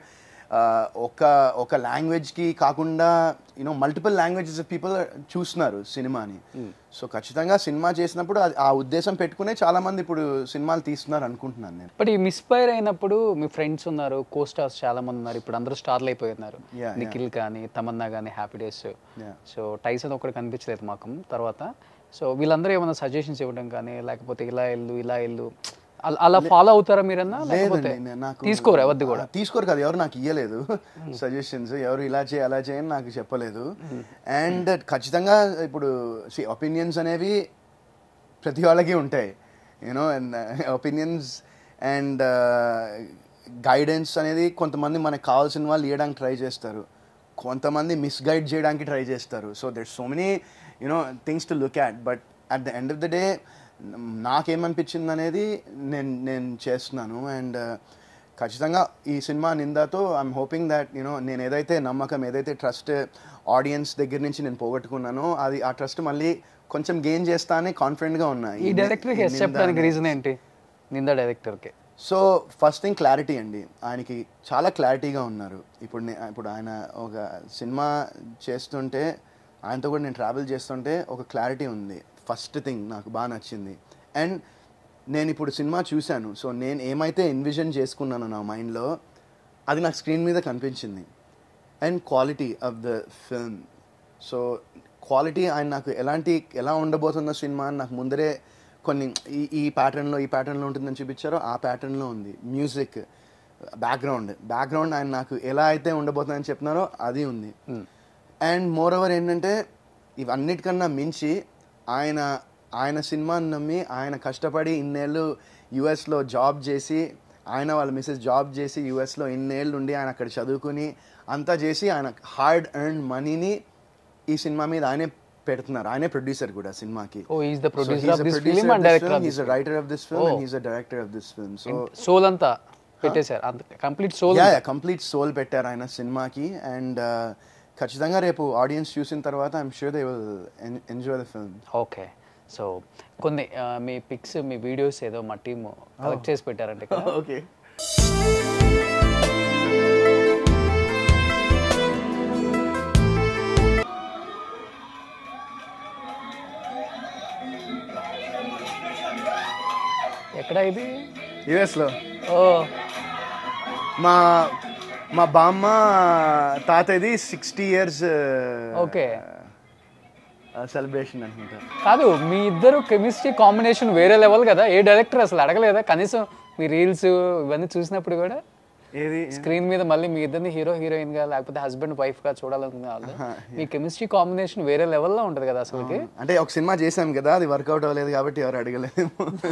ఒక ఒక లాంగ్వేజ్కి కాకుండా యూనో మల్టిపుల్ లాంగ్వేజెస్ పీపుల్ చూస్తున్నారు సినిమాని సో ఖచ్చితంగా సినిమా చేసినప్పుడు అది- ఆ ఉద్దేశం పెట్టుకునే చాలా మంది ఇప్పుడు సినిమాలు తీస్తున్నారు అనుకుంటున్నాను నేను బట్ ఈ మిస్ఫైర్ అయినప్పుడు మీ ఫ్రెండ్స్ ఉన్నారు కో స్టార్స్ చాలా మంది ఉన్నారు ఇప్పుడు అందరూ స్టార్లు అయిపోతున్నారు Yeah, నిఖిల్ కానీ తమన్నా కానీ happy days Yeah. So Tyson ఒకటి కనిపించలేదు మాకు తర్వాత సో వీళ్ళందరూ ఏమైనా సజెషన్స్ ఇవ్వడం కానీ లేకపోతే ఇలా వెళ్ళు ఇలా వెళ్ళు అల- అలా ఫాలో అవుతారా మీరన్నా లేకపోతే లేదండి నేను నాకు తీసుకోరు ఎవరిది కూడా ఆ, తీసుకోరు కదా ఎవరు నాకు ఇయ్యలేదు సజెషన్స్ ఎవరు ఇలా చేయి అలా చేయని నాకు చెప్పలేదు అండ్ ఖచ్చితంగా ఇప్పుడు సి ఒపీనియన్స్ అనేవి ప్రతి వాళ్ళకి ఉంటాయి you know and opinions and guidance అనేది కొంతమంది మనకు కావాల్సిన వాళ్ళు ఇవ్వడానికి ట్రై చేస్తారు కొంతమంది మిస్గైడ్ చేయడానికి ట్రై చేస్తారు so there so many you know things to look at but at the end of the day నాకేమనిపించింది అనేది నేను నేను చేస్తున్నాను అండ్ ఖచ్చితంగా ఈ సినిమా నిందాతో ఐఎమ్ హోపింగ్ దాట్ యూనో నేను ఏదైతే నమ్మకం ఏదైతే ట్రస్ట్ ఆడియన్స్ దగ్గర నుంచి నేను పోగొట్టుకున్నానో అది ఆ ట్రస్ట్ మళ్ళీ కొంచెం గెయిన్ చేస్తా అని కాన్ఫిడెంట్గా ఉన్నా ఈ డైరెక్టర్కి ఎస్ చెప్పడానికి రీజన్ ఏంటి నిందా డైరెక్టర్కి సో ఫస్ట్ థింగ్ క్లారిటీ అండి ఆయనకి చాలా క్లారిటీగా ఉన్నారు ఇప్పుడు నే- ఇప్పుడు ఆయన ఒక సినిమా చేస్తుంటే ఆయనతో కూడా నేను ట్రావెల్ చేస్తుంటే ఒక క్లారిటీ ఉంది ఫస్ట్ థింగ్ నాకు బాగా నచ్చింది అండ్ నేను ఇప్పుడు సినిమా చూశాను సో నేను ఏమైతే ఎన్విజన్ చేసుకున్నానో నా మైండ్లో అది నాకు స్క్రీన్ మీద కనిపించింది and quality of the film so quality ఆయన నాకు ఎలాంటి ఎలా ఉండబోతుందో సినిమా అని నాకు ముందరే కొన్ని ఈ ఈ ప్యాటర్న్లో ఈ ప్యాటర్న్లో ఉంటుందని చూపించారో ఆ ప్యాటర్న్లో ఉంది మ్యూజిక్ బ్యాక్గ్రౌండ్ బ్యాక్గ్రౌండ్ ఆయన నాకు ఎలా అయితే ఉండబోతుందని చెప్పినారో అది ఉంది అండ్ మోర్ ఓవర్ ఏంటంటే ఇవన్నిటికన్నా మించి ఆయన ఆయన సినిమాని నమ్మి ఆయన కష్టపడి ఇన్నేళ్ళు యుఎస్లో జాబ్ చేసి ఆయన వాళ్ళ మిస్సెస్ జాబ్ చేసి యుఎస్లో ఇన్నేళ్ళు ఉండి ఆయన అక్కడ చదువుకుని అంతా చేసి ఆయన హార్డ్ ఎర్న్ మనీని ఈ సినిమా మీద ఆయనే పెడుతున్నారు ఆయనే ప్రొడ్యూసర్ కూడా సినిమాకి ఓ is the producer of this film and director of he's writer of this film and he's the director of this film so soul అంతా పెట్టేశారు అంత complete soul yeah complete soul పెట్టారు ఆయన సినిమాకి అండ్ ఖచ్చితంగా రేపు ఆడియన్స్ చూసిన తర్వాత I'm sure they will enjoy the film okay so కొన్ని ఆ, మీ పిక్స్ మీ వీడియోస్ ఏదో మా టీమ్ కలెక్ట్ చేసి పెట్టారంటే ఇక్కడ ఓకే ఎక్కడ ఇది యుఎస్లో ఓ మా మా బామ్మ తాతది సిక్స్టీ ఇయర్స్ ఓకే సెలబ్రేషన్ అనుకుంటా కాదు మీ ఇద్దరు కెమిస్ట్రీ కాంబినేషన్ వేరే లెవెల్ కదా ఏ డైరెక్టర్ అసలు అడగలేదా కనీసం మీ రీల్స్ ఇవన్నీ చూసినప్పుడు కూడా ఏది స్క్రీన్ మీద మళ్ళీ మీ ఇద్దరిని హీరో హీరోయిన్ గా లేకపోతే హస్బెండ్ వైఫ్ గా చూడాలనుకునే వాళ్ళు మీ కెమిస్ట్రీ కాంబినేషన్ వేరే లెవెల్లో ఉంటది కదా అసలుకి అంటే ఒక సినిమా చేశాం కదా అది వర్కౌట్ అవ్వలేదు కాబట్టి ఎవరు అడగలేదు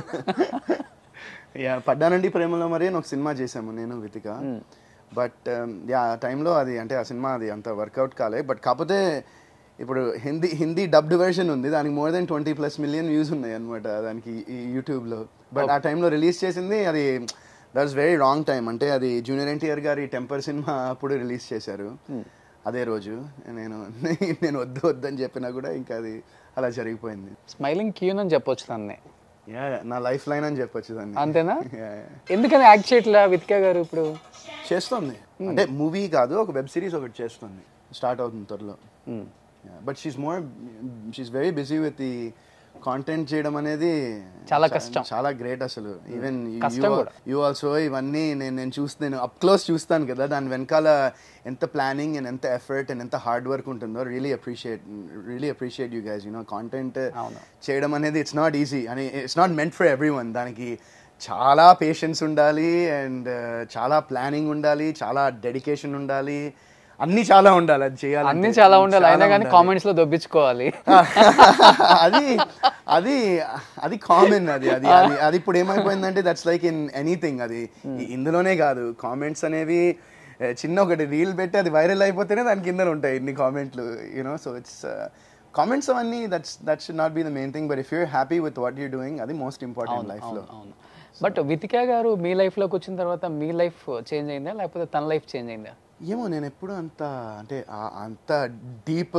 యా పడ్డానండి ప్రేమలో మరి అని ఒక సినిమా చేశాము నేను వితిక బట్ యా ఆ టైంలో అది అంటే ఆ సినిమా అది అంత వర్కౌట్ కాలే బట్ కాకపోతే ఇప్పుడు హిందీ హిందీ డబ్డ్ వెర్షన్ ఉంది దానికి more than twenty plus million views ఉన్నాయి అనమాట దానికి ఈ యూట్యూబ్లో బట్ ఆ టైంలో రిలీజ్ చేసింది అది దట్స్ వెరీ రాంగ్ టైం అంటే అది జూనియర్ ఎన్టీఆర్ గారి టెంపర్ సినిమా అప్పుడు రిలీజ్ చేశారు అదే రోజు నేను నేను వద్దు వద్దని చెప్పినా కూడా ఇంకా అది అలా జరిగిపోయింది స్మైలింగ్ క్యూన్ అని చెప్పొచ్చు దాన్ని యా నా లైఫ్ లైన్ అని చెప్పొచ్చు దాన్ని అంతేనా Yeah, yeah. ఎందుకని యాక్ట్ చేయట్లా విత్కా గారు ఇప్పుడు చేస్తుంది అంటే మూవీ కాదు ఒక వెబ్ సిరీస్ ఒకటి చేస్తుంది స్టార్ట్ అవుతుంది త్వరలో but she's more she's very busy with the content చేయడం అనేది చాలా చా- కష్టం. చాలా గ్రేట్ అసలు ఈవెన్ కష్టం కూడా. యూ ఆల్సో ఇవన్నీ నేను నేను చూస్తాను అప్ క్లోజ్ చూస్తాను కదా దాని వెనకాల ఎంత ప్లానింగ్ అండ్ ఎంత ఎఫర్ట్ అండ్ ఎంత హార్డ్ వర్క్ ఉంటుందో really appreciate really appreciate you guys you know content అవును. చేయడం అనేది ఇట్స్ నాట్ ఈజీ అని it's not meant for everyone దానికి చాలా పేషెన్స్ ఉండాలి అండ్ చాలా ప్లానింగ్ ఉండాలి చాలా డెడికేషన్ ఉండాలి అన్ని చాలా ఉండాలి అది చేయాలి అన్ని చాలా ఉండాలి అయినా కానీ కామెంట్స్ లో దొబ్బించుకోవాలి అది అది అది కామన్ అది అది అది అది ఇప్పుడు ఏమైపోయిందంటే దట్స్ లైక్ ఇన్ ఎనీథింగ్ అది ఇ- ఇందులోనే కాదు కామెంట్స్ అనేవి eh, చిన్న ఒకటి రీల్ పెట్టి అది వైరల్ అయిపోతేనే దాని కింద ఉంటాయి ఇన్ని కామెంట్లు యూనో సో ఇట్స్ కామెంట్స్ అవన్నీ that's that should not be the main thing but if you're happy with what you doing అది మోస్ట్ ఇంపార్టెంట్ లైఫ్లో అవును బట్ వితికా గారు మీ లైఫ్ లోకి వచ్చిన తర్వాత మీ లైఫ్ చేంజ్ అయిందా లేకపోతే తన లైఫ్ చేంజ్ అయిందా ఏమో నేను ఎప్పుడు అంత అంటే ఆ- అంత డీప్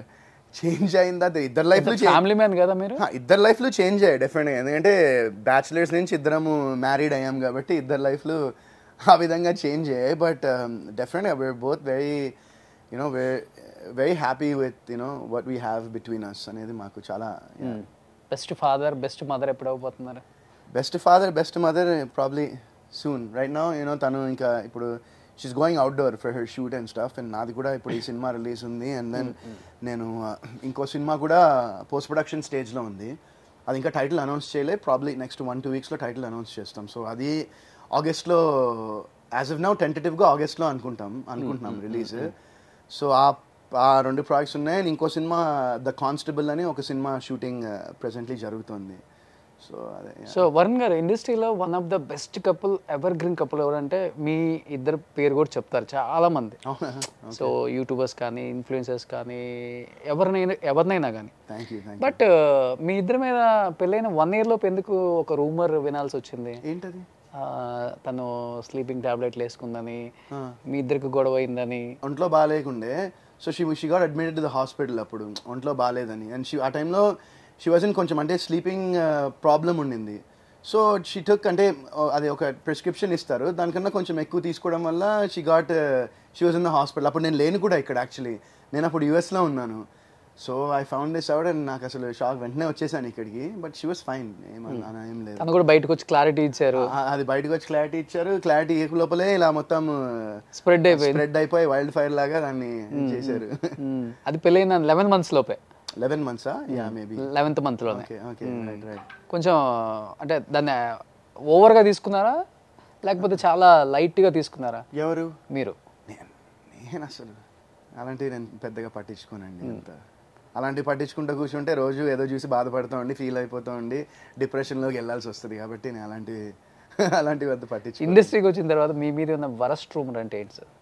చేంజ్ అయిందా అది ఇద్దరు లైఫ్లో ఫ్యామిలీ మ్యాన్ కదా మీరు హా, ఇద్దరు లైఫ్లు చేంజ్ అయ్యాయి డెఫినెట్గా ఎందుకంటే బ్యాచిలర్స్ నుంచి ఇద్దరము మ్యారీడ్ అయ్యాం కాబట్టి ఇద్దరు లైఫ్లు ఆ విధంగా చేంజ్ అయ్యాయి బట్ డెఫినెట్గా we're both very you know we very happy with you know what we have between us అనేది మాకు చాలా బెస్ట్ ఫాదర్ బెస్ట్ మదర్ ఎప్పుడు అవ్వబోతున్నారు best father best mother probably soon right now you know తను ఇంకా ఇప్పుడు she's going outdoor for her shoot and stuff and నాది కూడా ఇప్పుడు ఈ సినిమా రిలీజ్ ఉంది అండ్ దెన్ నేను uh, ఇంకో సినిమా కూడా పోస్ట్ ప్రొడక్షన్ స్టేజ్లో ఉంది అది ఇంకా టైటిల్ అనౌన్స్ చేయలే ప్రాబ్లీ నెక్స్ట్ వన్ టూ వీక్స్లో టైటిల్ అనౌన్స్ చేస్తాం సో అది ఆగస్ట్లో యాజ్ ఆఫ్ నౌ టెంటేటివ్గా ఆగస్ట్లో అనుకుంటాం అనుకుంటున్నాం రిలీజ్ సో ఆ ఆ రెండు ప్రాజెక్ట్స్ ఉన్నాయి అండ్ ఇంకో సినిమా ద కానిస్టేబుల్ అని ఒక సినిమా షూటింగ్ ప్రెసెంట్లీ జరుగుతుంది సో అదే సో వరుణ్ గారు ఇండస్ట్రీలో one of the best couple evergreen couple ఎవరంటే మీ ఇద్దరు పేరు కూడా చెప్తారు చాలా మంది సో యూట్యూబర్స్ కానీ ఇన్ఫ్లుయెన్సర్స్ కానీ ఎవరినైనా ఎవరినైనా కానీ థ్యాంక్ యూ థ్యాంక్ బట్ మీ ఇద్దరి మీద పెళ్ళైన వన్ ఇయర్ లోపు ఎందుకు ఒక రూమర్ వినాల్సి వచ్చింది ఏంటది ఆ, తను స్లీపింగ్ టాబ్లెట్లు వేసుకుందని మీ ఇద్దరికి గొడవ అయిందని ఒంట్లో బాగాలేకుండే so she she got admitted the hospital అప్పుడు ఒంట్లో బాగాలేదని అండ్ షీ ఆ టైంలో షీ వాజన్ కొంచెం అంటే స్లీపింగ్ ప్రాబ్లం ఉండింది సో షీ టుక్ అంటే uh, అది ఒక ప్రిస్క్రిప్షన్ ఇస్తారు దానికన్నా కొంచెం ఎక్కువ తీసుకోవడం వల్ల she got she was in the hospital అప్పుడు నేను లేను కూడా ఇక్కడ యాక్చువల్లీ నేను అప్పుడు యూఎస్లో ఉన్నాను so I found this out and నాకు అసలు షాక్ వెంటనే వచ్చేసాను ఇక్కడికి బట్ షీ వాజ్ ఫైన్ ఏమన్నా ఏం లేదు తను కూడా బయటకు వచ్చి క్లారిటీ ఇచ్చారు ఆ- అది బయటకు వచ్చి క్లారిటీ ఇచ్చారు క్లారిటీ లోపలే ఇలా మొత్తం స్ప్రెడ్ అయిపోయింది స్ప్రెడ్ అయిపోయి వైల్డ్ ఫైర్ లాగా దాన్ని చేశారు మ్మ్. అది పెళ్ళైన లెవెన్ మంత్స్ లోపే లెవెన్ మంత్సా యా మేబీ లెవెన్త్ మంత్లోనే ఓకే ఓకే రైట్ రైట్ కొంచెం అంటే దాన్ని ఓవర్గా తీసుకున్నారా లేకపోతే చాలా లైట్గా తీసుకున్నారా ఎవరు మీరు నేను నేను అసలు అలాంటివి నేను పెద్దగా పట్టించుకోనండి అంత అలాంటివి పట్టించుకుంటూ కూర్చుంటే రోజు ఏదో చూసి బాధపడుతూ ఉండి ఫీల్ అయిపోతూ ఉండి డిప్రెషన్లోకి వెళ్ళాల్సి వస్తుంది కాబట్టి నేను అలాంటివి అలాంటివి అంత పట్టించు ఇండస్ట్రీకి వచ్చిన తర్వాత మీ మీద ఉన్న వరస్ట్ రూమర్ అంటే ఏంటి సార్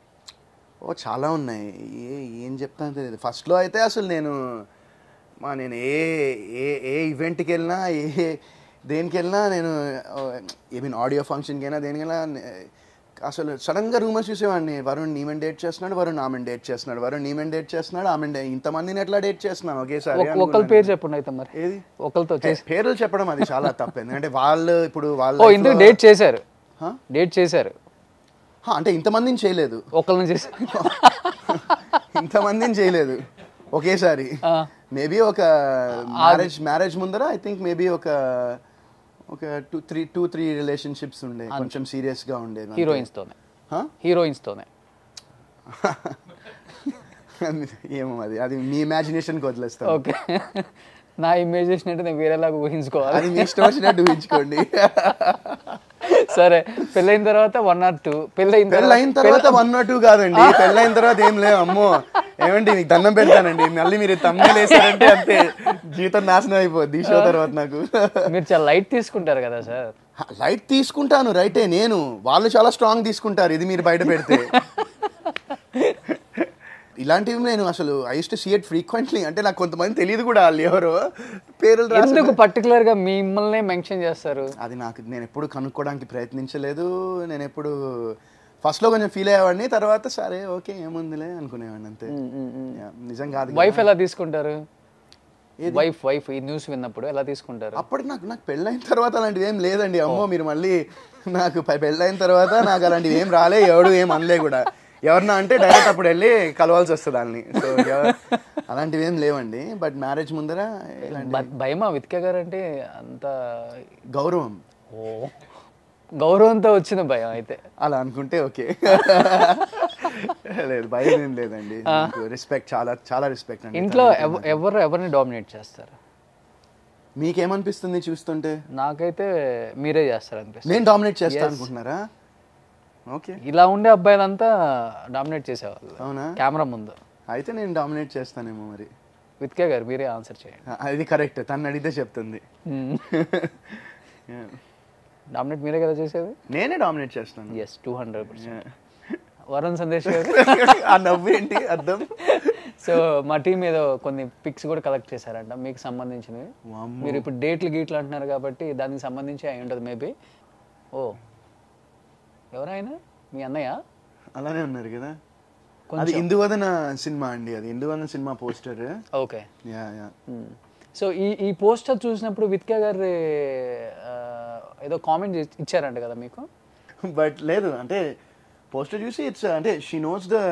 ఓ చాలా ఉన్నాయి ఏ ఏం చెప్తాను తెలియదు ఫస్ట్లో అయితే అసలు నేను మా నేను ఏ ఏ ఏ ఈవెంట్కి వెళ్ళినా ఏ దేనికి వెళ్ళినా నేను ఐ మీన్ ఆడియో ఫంక్షన్కి అయినా దేనికైనా నే- అసలు సడన్గా రూమర్స్ చూసేవాడిని వరుణ్ ఈమెన్ డేట్ చేస్తున్నాడు వరుణ్ ఆమెను డేట్ చేస్తున్నాడు వరుణ్ ఈమెన్ డేట్ చేస్తున్నాడు ఆమె ఇంతమందిని ఎట్లా డేట్ చేస్తున్నాను ఒకేసారి ఒక- ఒకళ్ళ పేరు చెప్పండి అయితే మరి ఏది ఒకరితో చేసి పేర్లు చెప్పడం అది చాలా తప్పు ఎందుకంటే వాళ్ళు ఇప్పుడు ఓ వాళ్ళు ఇందుకు డేట్ చేశారు హా? డేట్ చేశారు అంటే ఇంతమందిని చేయలేదు ఒకళ్ళని చేసి ఇంతమందిని చేయలేదు ఒకేసారి ఆ. మేబీ ఒక మ్యారేజ్ మ్యారేజ్ ముందర ఐ థింక్ మేబీ ఒక ఒక two three two three relationships ఉండే కొంచెం సీరియస్ గా ఉండేది అంతే. హీరోయిన్స్తోనే హా? హీరోయిన్స్తోనే ఏమో అది అది మీ ఇమాజినేషన్కి వదిలేస్తాను ఓకే నా ఇమేజినేషన్ అంటే నేను వేరేలాగా ఊహించుకోవాలి అది మీ ఇష్టం వచ్చినట్టు ఊహించుకోండి సరే పెళ్ళైన తర్వాత వన్ ఆర్ టూ పెళ్ళైన పెళ్ళైన తర్వాత వన్ నాట్ టూ కాదండి పెళ్ళైన తర్వాత ఏం లేవు అమ్మో ఏమండి మీకు దండం పెడతానండి మళ్ళీ మీరు తమ్ముళ్ళు వేసారంటే అంతే జీవితం నాశనం అయిపోద్ది ఈ షో తర్వాత నాకు మీరు చాలా లైట్ తీసుకుంటారు కదా సార్ లైట్ తీసుకుంటాను రైటే నేను వాళ్ళు చాలా స్ట్రాంగ్ తీసుకుంటారు ఇది మీరు బయట పెడితే ఇలాంటివి నేను అసలు I to see it frequently అంటే నాకు కొంతమంది తెలియదు కూడా వాళ్ళు ఎవరో పేర్లు రాసి ఎందుకు పర్టికులర్ గా మిమ్మల్ని మెన్షన్ చేస్తారు అది నాకు నేను ఎప్పుడు కనుక్కోవడానికి ప్రయత్నించలేదు నేను ఎప్పుడు ఫస్ట్లో కొంచెం ఫీల్ అయ్యేవాడిని తర్వాత సరే ఓకే ఏముందిలే అనుకునేవాడిని అంతే Yeah, నిజం కాదు కదా. వైఫ్ ఎలా తీసుకుంటారు వైఫ్ వైఫ్ ఈ న్యూస్ విన్నప్పుడు ఎలా తీసుకుంటారు అప్పటికి నాకు నాకు పెళ్ళైన తర్వాత అలాంటివి ఏం లేదండి అమ్మో మీరు మళ్ళీ నాకు పై పెళ్ళైన తర్వాత నాకు అలాంటివి ఏం రాలే ఎవడు ఏం అనలే కూడా ఎవరన్నా అంటే డైరెక్ట్ అప్పుడు వెళ్ళి కలవాల్సి వస్తుంది వాళ్ళని సో అలాంటివి ఏం లేవండి బట్ మ్యారేజ్ ముందర ఇలాంటి బ- భయమా విత్క గారు అంటే అంత గౌరవం ఓ గౌరవంతో వచ్చిన భయం అయితే అలా అనుకుంటే ఓకే లేదు భయం ఏం లేదండి రెస్పెక్ట్ చాలా చాలా రెస్పెక్ట్ అండి ఇంట్లో ఎవ- ఎవరు ఎవరిని డామినేట్ చేస్తారు మీకేమనిపిస్తుంది చూస్తుంటే నాకైతే మీరే చేస్తారు అనిపిస్తుంది నేను డామినేట్ చేస్తా అనుకుంటున్నారా ఓకే ఇలా ఉండే అబ్బాయిలంతా డామినేట్ చేసేవాళ్ళు అవునా కెమెరా ముందు అయితే నేను డామినేట్ చేస్తానేమో మరి విత్కే గారు మీరే ఆన్సర్ చేయండి ఆ, అది కరెక్ట్ తను అడిగితే చెప్తుంది Yeah. డామినేట్ మీరే కదా చేసేది నేనే డామినేట్ చేస్తాను yes two hundred percent Varun Sandesh గారు ఆ నవ్వు ఏంటి అర్థం సో మా టీం ఏదో కొన్ని పిక్స్ కూడా కలెక్ట్ చేశారంట మీకు సంబంధించినవి వామ్మో. మీరు ఇప్పుడు డేట్లు గీట్లు అంటున్నారు కాబట్టి దానికి సంబంధించి అయి ఉంటుంది మేబీ ఓ ఎవరైనా మీ అన్నయ్య అలానే ఉన్నారు కదా కొంచెం. అది ఇందువదన సినిమా అండి అది ఇందువదన సినిమా poster okay yeah yeah so ఈ ఈ పోస్టర్ చూసినప్పుడు విత్కా గారు ఆ, ఏదో కామెంట్ ఇచ్చారంట కదా మీకు బట్ లేదు అంటే పోస్టర్ చూసి ఇట్స్ అంటే she knows the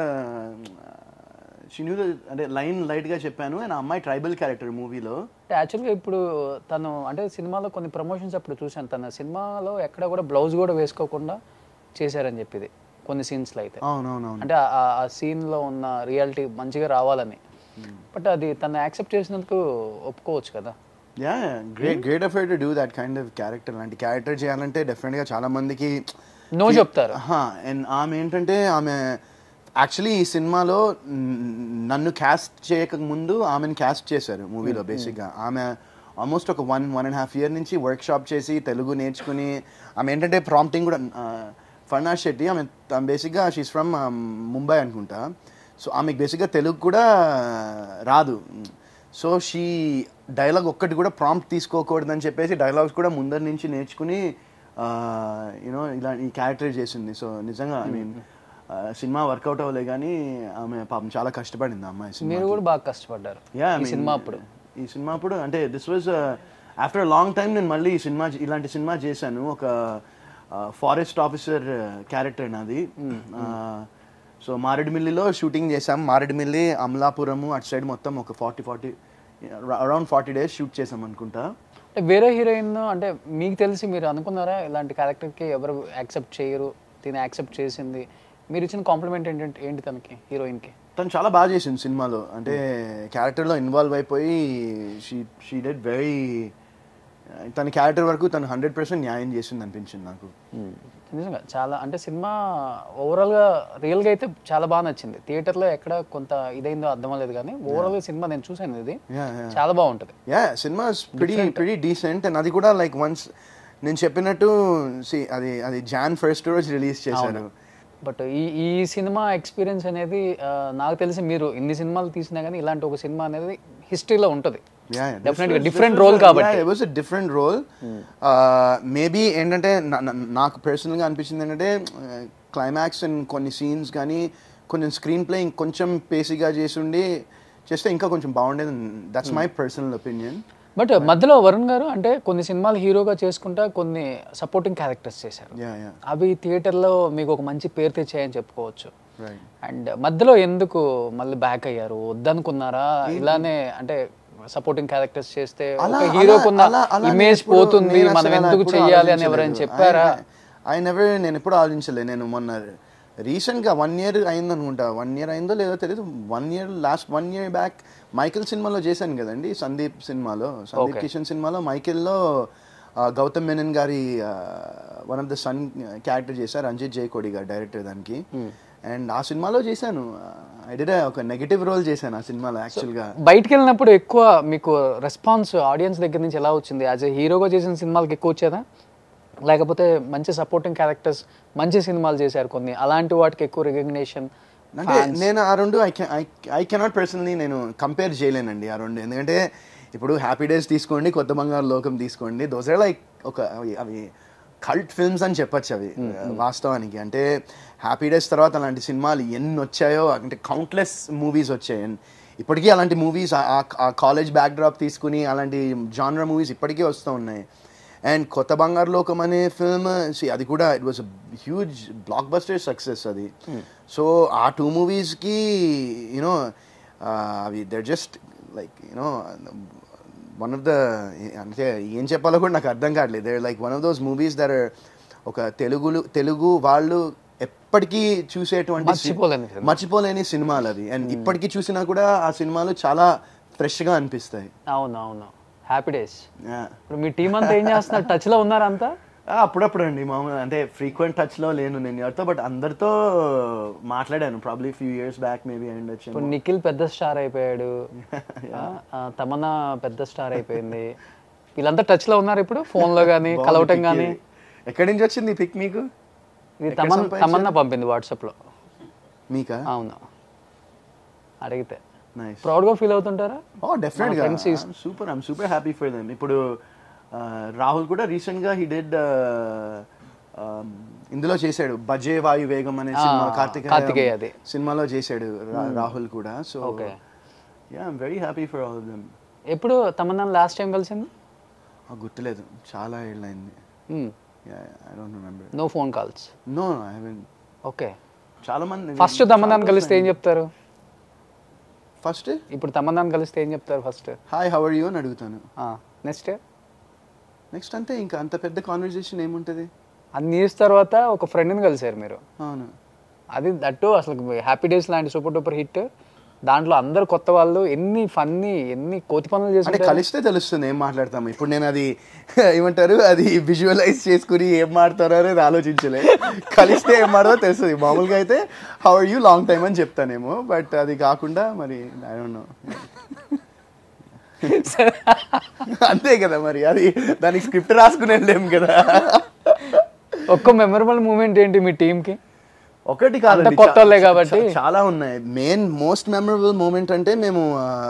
she knew the అంటే లైన్ లైట్గా చెప్పాను అండ్ ఆ అమ్మాయి ట్రైబల్ క్యారెక్టర్ మూవీలో అంటే యాక్చువల్గా ఇప్పుడు తను అంటే సినిమాలో కొన్ని ప్రమోషన్స్ అప్పుడు చూశాను తన సినిమాలో ఎక్కడ కూడా బ్లౌజ్ కూడా వేసుకోకుండా చేశారని చెప్పేది కొన్ని సీన్స్లో అయితే అవునవునవును అంటే ఆ- ఆ- ఆ సీన్లో ఉన్న రియాలిటీ మంచిగా రావాలని బట్ అది తను యాక్సెప్ట్ చేసినందుకు ఒప్పుకోవచ్చు కదా yeah great great effort to do that kind of character లాంటి క్యారెక్టర్ చేయాలంటే డెఫినెట్గా చాలా మందికి నో చెప్తారు అండ్ ఆమె ఏంటంటే ఆమె యాక్చువల్లీ ఈ సినిమాలో న్- నన్ను క్యాస్ట్ చేయక ముందు ఆమెను క్యాస్ట్ చేశారు మూవీలో బేసిక్గా ఆమె ఆల్మోస్ట్ ఒక one one and half year నుంచి వర్క్ షాప్ చేసి తెలుగు నేర్చుకుని ఆమె ఏంటంటే ప్రాంప్టింగ్ కూడా ఫర్నాజ్ శెట్టి ఆమె బేసిక్గా షీస్ ఫ్రమ్ ముంబై అనుకుంటా సో ఆమెకు బేసిక్గా తెలుగు కూడా రాదు సో షీ డైలాగ్ ఒక్కటి కూడా ప్రాంప్ట్ తీసుకోకూడదని చెప్పేసి డైలాగ్స్ కూడా ముందర నుంచి నేర్చుకుని యూనో ఇలా ఈ క్యారెక్టర్ చేసింది సో నిజంగా ఐ మీన్ సినిమా వర్కౌట్ అవ్వలే కానీ ఆమె పాపం చాలా కష్టపడింది ఆ అమ్మాయి సినిమా మీరు కూడా బాగా కష్టపడ్డారు యా ఈ సినిమా అప్పుడు ఈ సినిమా అప్పుడు అంటే this was after long time నేను మళ్ళీ ఈ సినిమా ఇలాంటి సినిమా చేశాను ఒక ఫారెస్ట్ ఆఫీసర్ క్యారెక్టర్ నాది సో మారేడుమిల్లిలో షూటింగ్ చేసాం మారేడుమిల్లి అమలాపురము అటు సైడ్ మొత్తం ఒక forty forty around forty days shoot చేసాం అనుకుంటా అంటే వేరే హీరోయిన్ అంటే మీకు తెలిసి మీరు అనుకున్నారా ఇలాంటి క్యారెక్టర్కి ఎవరు యాక్సెప్ట్ చేయరు తిని యాక్సెప్ట్ చేసింది మీరు ఇచ్చిన కాంప్లిమెంట్ ఏంటంటే ఏంటి తనకి హీరోయిన్కి తను చాలా బాగా చేసింది సినిమాలో అంటే క్యారెక్టర్లో ఇన్వాల్వ్ అయిపోయి షీ షీ డెడ్ వెరీ తన క్యారెక్టర్ వరకు తను హండ్రెడ్ పర్సెంట్ న్యాయం చేసింది అనిపించింది నాకు నిజంగా చాలా అంటే సినిమా ఓవరాల్గా రియల్గా అయితే చాలా బాగా నచ్చింది థియేటర్లో ఎక్కడ కొంత ఇదైందో అర్థం అవ్వలేదు కానీ ఓవరాల్గా సినిమా నేను చూసాను ఇది Yeah, yeah. చాలా బాగుంటుంది యా సినిమా ప్రిటీ ప్రిటీ డీసెంట్ అండ్ అది కూడా లైక్ వన్స్ నేను చెప్పినట్టు see, అది అది జాన్ ఫస్ట్ రోజు రిలీజ్ చేశారు బట్ ఈ ఈ సినిమా ఎక్స్పీరియన్స్ అనేది ఆ, నాకు తెలిసి మీరు ఇన్ని సినిమాలు తీసినా కానీ ఇలాంటి ఒక సినిమా అనేది హిస్టరీలో ఉంటుంది Definitely different role కాబట్టి. It was different role maybe ఏంటంటే నా- నా- నాకు పర్సనల్గా అనిపించింది ఏంటంటే క్లైమాక్స్ అండ్ కొన్ని సీన్స్ కానీ కొంచెం స్క్రీన్ ప్లే ఇంకొంచెం పేసీగా చేసి ఉండి చేస్తే ఇంకా కొంచెం బాగుండేది that's my personal opinion but మధ్యలో వరుణ్ గారు అంటే కొన్ని సినిమాలు హీరోగా చేసుకుంటా కొన్ని సపోర్టింగ్ క్యారెక్టర్స్ చేశారు యా యా అవి థియేటర్లో మీకు ఒక మంచి పేరు తెచ్చాయని చెప్పుకోవచ్చు రైట్ అండ్ మధ్యలో ఎందుకు మళ్ళీ బ్యాక్ అయ్యారు వద్దనుకున్నారా ఇలానే అంటే సపోర్టింగ్ క్యారెక్టర్స్ చేస్తే అలా ఒక హీరోకున్న అలా- అలా నేను ఇమేజ్ ఎప్పుడు- పోతుంది నేను మనం అసలు అలా ఎందుకు ఎప్పుడు చెయ్యాలి అని ఆలోచించలేదు. ఎవరైనా చెప్పారా I- I never నేను ఎప్పుడు ఆలోచించలేదు నేను మొన్న రీసెంట్గా వన్ ఇయర్ అయింది అనుకుంటా వన్ ఇయర్ అయిందో లేదో తెలియదు one year last one year back Michael సినిమాలో చేశాను కదండి సందీప్ సినిమాలో సందీప్ Okay. కిషన్ సినిమాలో మైకిల్లో ఆ, గౌతమ్ మెనన్ గారి one of the son character చేశారు రంజిత్ జైకోడి గారు డైరెక్టర్ దానికి అండ్ ఆ సినిమాలో చేశాను ఐ డిడ్ ఒక నెగటివ్ రోల్ చేశాను ఆ సినిమాలో యాక్చువల్గా బయటికి వెళ్ళినప్పుడు ఎక్కువ మీకు రెస్పాన్స్ ఆడియన్స్ దగ్గర నుంచి ఎలా వచ్చింది యాజ్ ఎ హీరోగా చేసిన సినిమాలకి ఎక్కువ వచ్చేదా లేకపోతే మంచి సపోర్టింగ్ క్యారెక్టర్స్ మంచి సినిమాలు చేశారు కొన్ని అలాంటి వాటికి ఎక్కువ రికగ్నేషన్ అంటే నేను ఆ రెండు ఐ ఐ కెనాట్ పర్సనలీ నేను కంపేర్ చేయలేనండి ఆ రెండు ఎందుకంటే ఇప్పుడు హ్యాపీ డేస్ తీసుకోండి కొత్త బంగారు లోకం తీసుకోండి దోస్ ఆర్ లైక్ ఒక అవి అవి కల్ట్ ఫిల్మ్స్ అని చెప్పొచ్చు అవి వాస్తవానికి అంటే హ్యాపీ డేస్ తర్వాత అలాంటి సినిమాలు ఎన్ని వచ్చాయో అంటే కౌంట్లెస్ మూవీస్ వచ్చాయి And ఇప్పటికీ అలాంటి మూవీస్ ఆ కాలేజ్ బ్యాక్ డ్రాప్ తీసుకుని అలాంటి జానర్ మూవీస్ ఇప్పటికీ వస్తూ ఉన్నాయి అండ్ కొత్త బంగారు లోకం అనే ఫిల్మ్ అది కూడా it was huge blockbuster success అది సో ఆ టూ మూవీస్కి యూనో అవి they're just like you know one of the అంటే ఏం చెప్పాలో కూడా నాకు అర్థం కావట్లేదు they're like one of those movies they're ఒక తెలుగులు తెలుగు వాళ్ళు ఎప్పటికీ చూసేటువంటి సి- మర్చిపోలేని film. మర్చిపోలేని సినిమాలు అవి అండ్ ఇప్పటికీ చూసినా కూడా ఆ సినిమాలు చాలా ఫ్రెష్గా అనిపిస్తాయి అవును అవును హ్యాపీ డేస్ Yeah. ఇప్పుడు మీ టీం అంతా ఏం చేస్తున్నారు టచ్ లో ఉన్నారా అంతా ఆ, అప్పుడప్పుడు అండి మామూలు అంటే ఫ్రీక్వెంట్ టచ్లో లేను నేను ఎవరితో బట్ అందరితో మాట్లాడాను probably few years back maybe and ఇప్పుడు నిఖిల్ పెద్ద స్టార్ అయిపోయాడు ఆ, ఆ, తమన్నా పెద్ద స్టార్ అయిపోయింది వీళ్ళంతా టచ్ లో ఉన్నారు ఇప్పుడు ఫోన్ లో కానీ కలవటం కానీ ఎక్కడి నుంచి వచ్చింది పిక్ మీకు ఇది ఎక్కడ తమన్ సంపాదించారు? తమన్నా పంపింది వాట్సాప్ లో మీకా అవును అడిగితే నైస్ ప్రౌడ్ గా ఫీల్ అవుతుంటారా ఓ డెఫినెట్ గా friends is- super I'm super happy for them ఇప్పుడు ఆ, రాహుల్ కూడా రీసెంట్ గా హీ డెడ్ ఇందులో చేశాడు బజే వాయు వేగం అనే సినిమా ఆ, కార్తికేయ కార్తికేయ అది. సినిమాలో చేశాడు రా- రాహుల్ కూడా so okay yeah I'm very happy for all them ఎప్పుడు తమన్నా లాస్ట్ టైం కలిసింది గుర్తులేదు చాలా ఏళ్ళైంది I don't remember no phone calls no I haven't okay చాలా మంది ఫస్ట్ తమన్నాన్ని కలిస్తే ఏం చెప్తారు ఫస్ట్ ఇప్పుడు తమన్నాన్ని కలిస్తే ఏం చెప్తారు first hi how are you అని అడుగుతాను నెక్స్ట్ నెక్స్ట్ అంతే ఇంకా అంత పెద్ద కాన్వర్జేషన్ ఏముంటది అది న్యూస్ తర్వాత ఒక ఫ్రెండ్ని కలిసారు మీరు అవును అది దట్టు అసలు హ్యాపీ డేస్ లాంటి సూపర్ డూపర్ హిట్ దాంట్లో అందరు కొత్త వాళ్ళు ఎన్ని ఫన్నీ ఎన్ని కోతి పనులు అంటే చేసి కలిస్తే తెలుస్తుంది ఏం మాట్లాడతాము ఇప్పుడు నేను అది ఏమంటారు అది విజువలైజ్ చేసుకుని ఏం మాడతారో అనేది ఆలోచించలే కలిస్తే ఏం మాడదో తెలుస్తుంది మామూలుగా అయితే how are you long time అని చెప్తానేమో బట్ అది కాకుండా మరి ఐ డోంట్ నో అంతే కదా మరి అది దానికి స్క్రిప్ట్ రాసుకుని వెళ్ళలేము కదా ఒక్క మెమరబుల్ మూమెంట్ ఏంటి మీ టీంకి ఒకటి కాదు అంతా కొత్త వాళ్ళే కాబట్టి. చాలా ఉన్నాయి మెయిన్ మోస్ట్ మెమరబుల్ మూమెంట్ అంటే మేము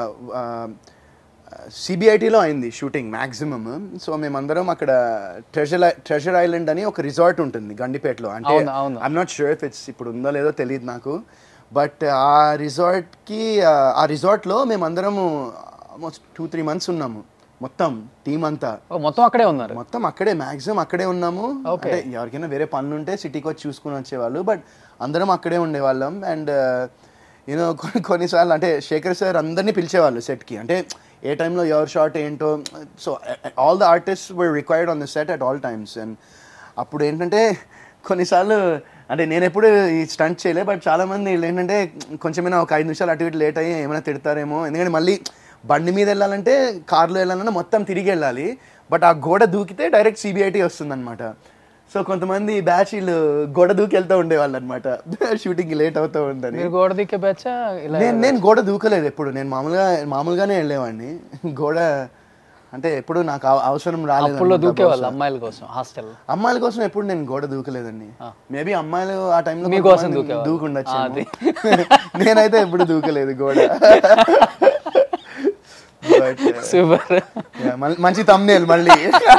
సిబిఐటిలో అయింది షూటింగ్ మ్యాక్సిమమ్ సో మేమందరం అక్కడ ట్రెజర్ ట్రెజర్ ఐలాండ్ అని ఒక రిసార్ట్ ఉంటుంది గండిపేటలో అంటే అవును, అవును. I'm not sure if it's ఇప్పుడు ఉందో లేదో తెలియదు నాకు బట్ ఆ రిసార్ట్కి ఆ రిసార్ట్లో మేమందరము ఆల్మోస్ట్ టూ త్రీ మంత్స్ ఉన్నాము మొత్తం టీం అంతా ఓ, మొత్తం అక్కడే ఉన్నారు మొత్తం అక్కడే మాక్సిమం అక్కడే ఉన్నాము Okay. అంటే ఎవరికైనా వేరే పనులు ఉంటే సిటీకి వచ్చి చూసుకుని వచ్చేవాళ్ళు బట్ అందరం అక్కడే ఉండేవాళ్ళం అండ్ యూనో కొన్ని కొన్నిసార్లు అంటే శేఖర్ సార్ అందరినీ పిలిచేవాళ్ళు సెట్కి అంటే ఏ టైంలో ఎవరి షాట్ ఏంటో so all the artist were required on the set at all times and అప్పుడు ఏంటంటే కొన్నిసార్లు అంటే నేను ఎప్పుడు ఈ స్టంట్ చేయలే బట్ చాలా మంది వీళ్ళు ఏంటంటే కొంచెమైనా ఒక ఐదు నిమిషాలు అటు ఇటు లేట్ అయ్యి ఏమైనా తిడతారేమో ఎందుకంటే మళ్ళీ బండి మీద వెళ్ళాలంటే కార్లో వెళ్ళాలన్నా మొత్తం తిరిగి వెళ్ళాలి బట్ ఆ గోడ దూకితే డైరెక్ట్ సిబిఐటి వస్తుంది సో కొంతమంది బ్యాచ్ వీళ్ళు గోడ దూకి వెళ్తూ ఉండేవాళ్ళు అనమాట షూటింగ్ లేట్ అవుతూ ఉందని మీరు గోడ దిక్కే బ్యాచ్ ఇలా నేను నేను గోడ దూకలేదు ఎప్పుడు నేను మామూలుగా మామూలుగానే వెళ్ళేవాడిని గోడ అంటే ఎప్పుడు నాకు అవ- అవసరం రాలేదు అప్పుల్లో అన్నమాట దూకేవాళ్ళు బహుశా. అమ్మాయిల కోసం హాస్టల్ అమ్మాయిల కోసం ఎప్పుడు నేను గోడ దూకలేదండి మేబీ అమ్మాయిలు ఆ టైంలో మీకోసం కొంతమంది దూకేవాళ్ళు. దూకుండొచ్చు ఆ, అది. నేనైతే ఎప్పుడు దూకలేదు గోడ But, uh, సూపర్ yeah, మల్- మంచి తమ్నేల్ మళ్ళీ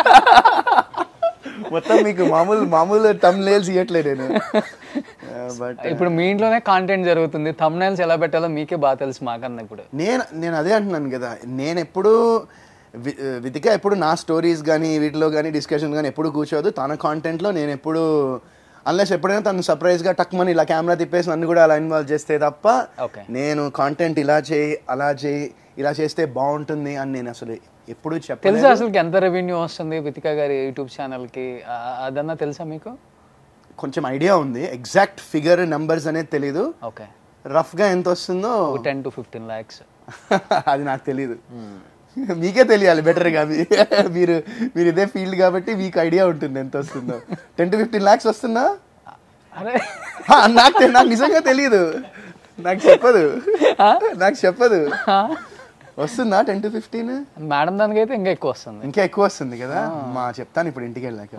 మొత్తం మీకు మామూలు మామూలు తమ్నేల్స్ ఇవ్వట్లేదు నేను బట్ ఇప్పుడు మీ ఇంట్లోనే కాంటెంట్ జరుగుతుంది thumbnails ఎలా పెట్టాలో మీకే బాగా తెలుసు మాకన్నా ఇప్పుడు నేను నేను అదే అంటున్నాను కదా నేను ఎప్పుడు వి- వితిక ఎప్పుడు నా స్టోరీస్ కానీ వీటిలో కానీ డిస్కషన్ కానీ ఎప్పుడు కూర్చోదు తన కాంటెంట్లో నేను ఎప్పుడు అన్లెస్ ఎప్పుడైనా తను సర్ప్రైజ్గా టక్మని ఇలా కెమెరా తిప్పేసి నన్ను కూడా అలా ఇన్వాల్వ్ చేస్తే తప్ప Okay. నేను కాంటెంట్ ఇలా చేయి అలా చేయి ఇలా చేస్తే బాగుంటుంది అని నేను అసలు ఎప్పుడు తెలుసా చెప్పలేదు అసలు ఎంత రెవెన్యూ వస్తుంది వితికా గారి యూట్యూబ్ ఛానల్కి అదన్నా తెలుసా మీకు కొంచెం ఐడియా ఉంది ఎగ్జాక్ట్ ఫిగర్ నెంబర్స్ అనేది తెలీదు ఓకే రఫ్గా ఎంత వస్తుందో టెన్ టు ఫిఫ్టీన్ ల్యాక్స్ అది నాకు తెలీదు మీకే తెలియాలి బెటర్గా మీరు మీరు ఇదే ఫీల్డ్ కాబట్టి మీకు ఐడియా ఉంటుంది ఎంత వస్తుందో టెన్ టు ఫిఫ్టీన్ ల్యాక్స్ వస్తుందా అరే హా, నాకు తె- నాకు నిజంగా తెలియదు నాకు చెప్పదు నాకు చెప్పదు వస్తుందా టెన్ టు ఫిఫ్టీన్ మేడం దానికి అయితే ఇంకా ఎక్కువ వస్తుంది ఇంకా ఎక్కువ వస్తుంది కదా మా చెప్తాను ఇప్పుడు ఇంటికి వెళ్ళాక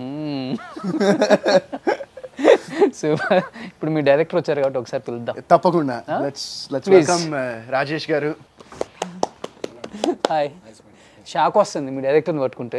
సూపర్ ఇప్పుడు మీ డైరెక్టర్ వచ్చారు కాబట్టి ఒకసారి పిలుద్దాం తప్పకుండా let's let's Please. Welcome Rajesh గారు హాయ్ షాక్ వస్తుంది మీ డైరెక్టర్ని పట్టుకుంటే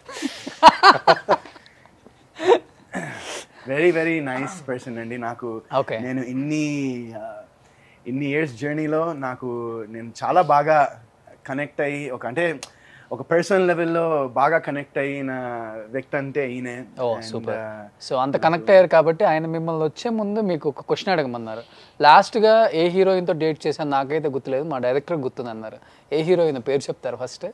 వెరీ వెరీ నైస్ పర్సన్ అండి నాకు Okay. నేను ఇన్ని ఆ, ఇన్ని ఇయర్స్ జర్నీలో నాకు నేను చాలా బాగా కనెక్ట్ అయ్యి ఒక అంటే ఒక పర్సనల్ లెవెల్లో బాగా కనెక్ట్ అయిన వ్యక్తి అంటే ఈయనే ఓ And, సూపర్ ఆ, సో అంత కనెక్ట్ అయ్యారు కాబట్టి ఆయన మిమ్మల్ని వచ్చే ముందు మీకు ఒక క్వశ్చన్ అడగమన్నారు లాస్ట్గా ఏ హీరోయిన్తో డేట్ చేశాను నాకైతే గుర్తులేదు మా డైరెక్టర్ గుర్తుంది అన్నారు ఏ హీరోయిన్ పేరు చెప్తారు ఫస్ట్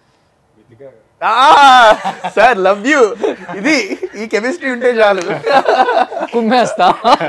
సార్ లవ్ యూ ఇది ఈ కెమిస్ట్రీ ఉంటే చాలు కుమ్మేస్తా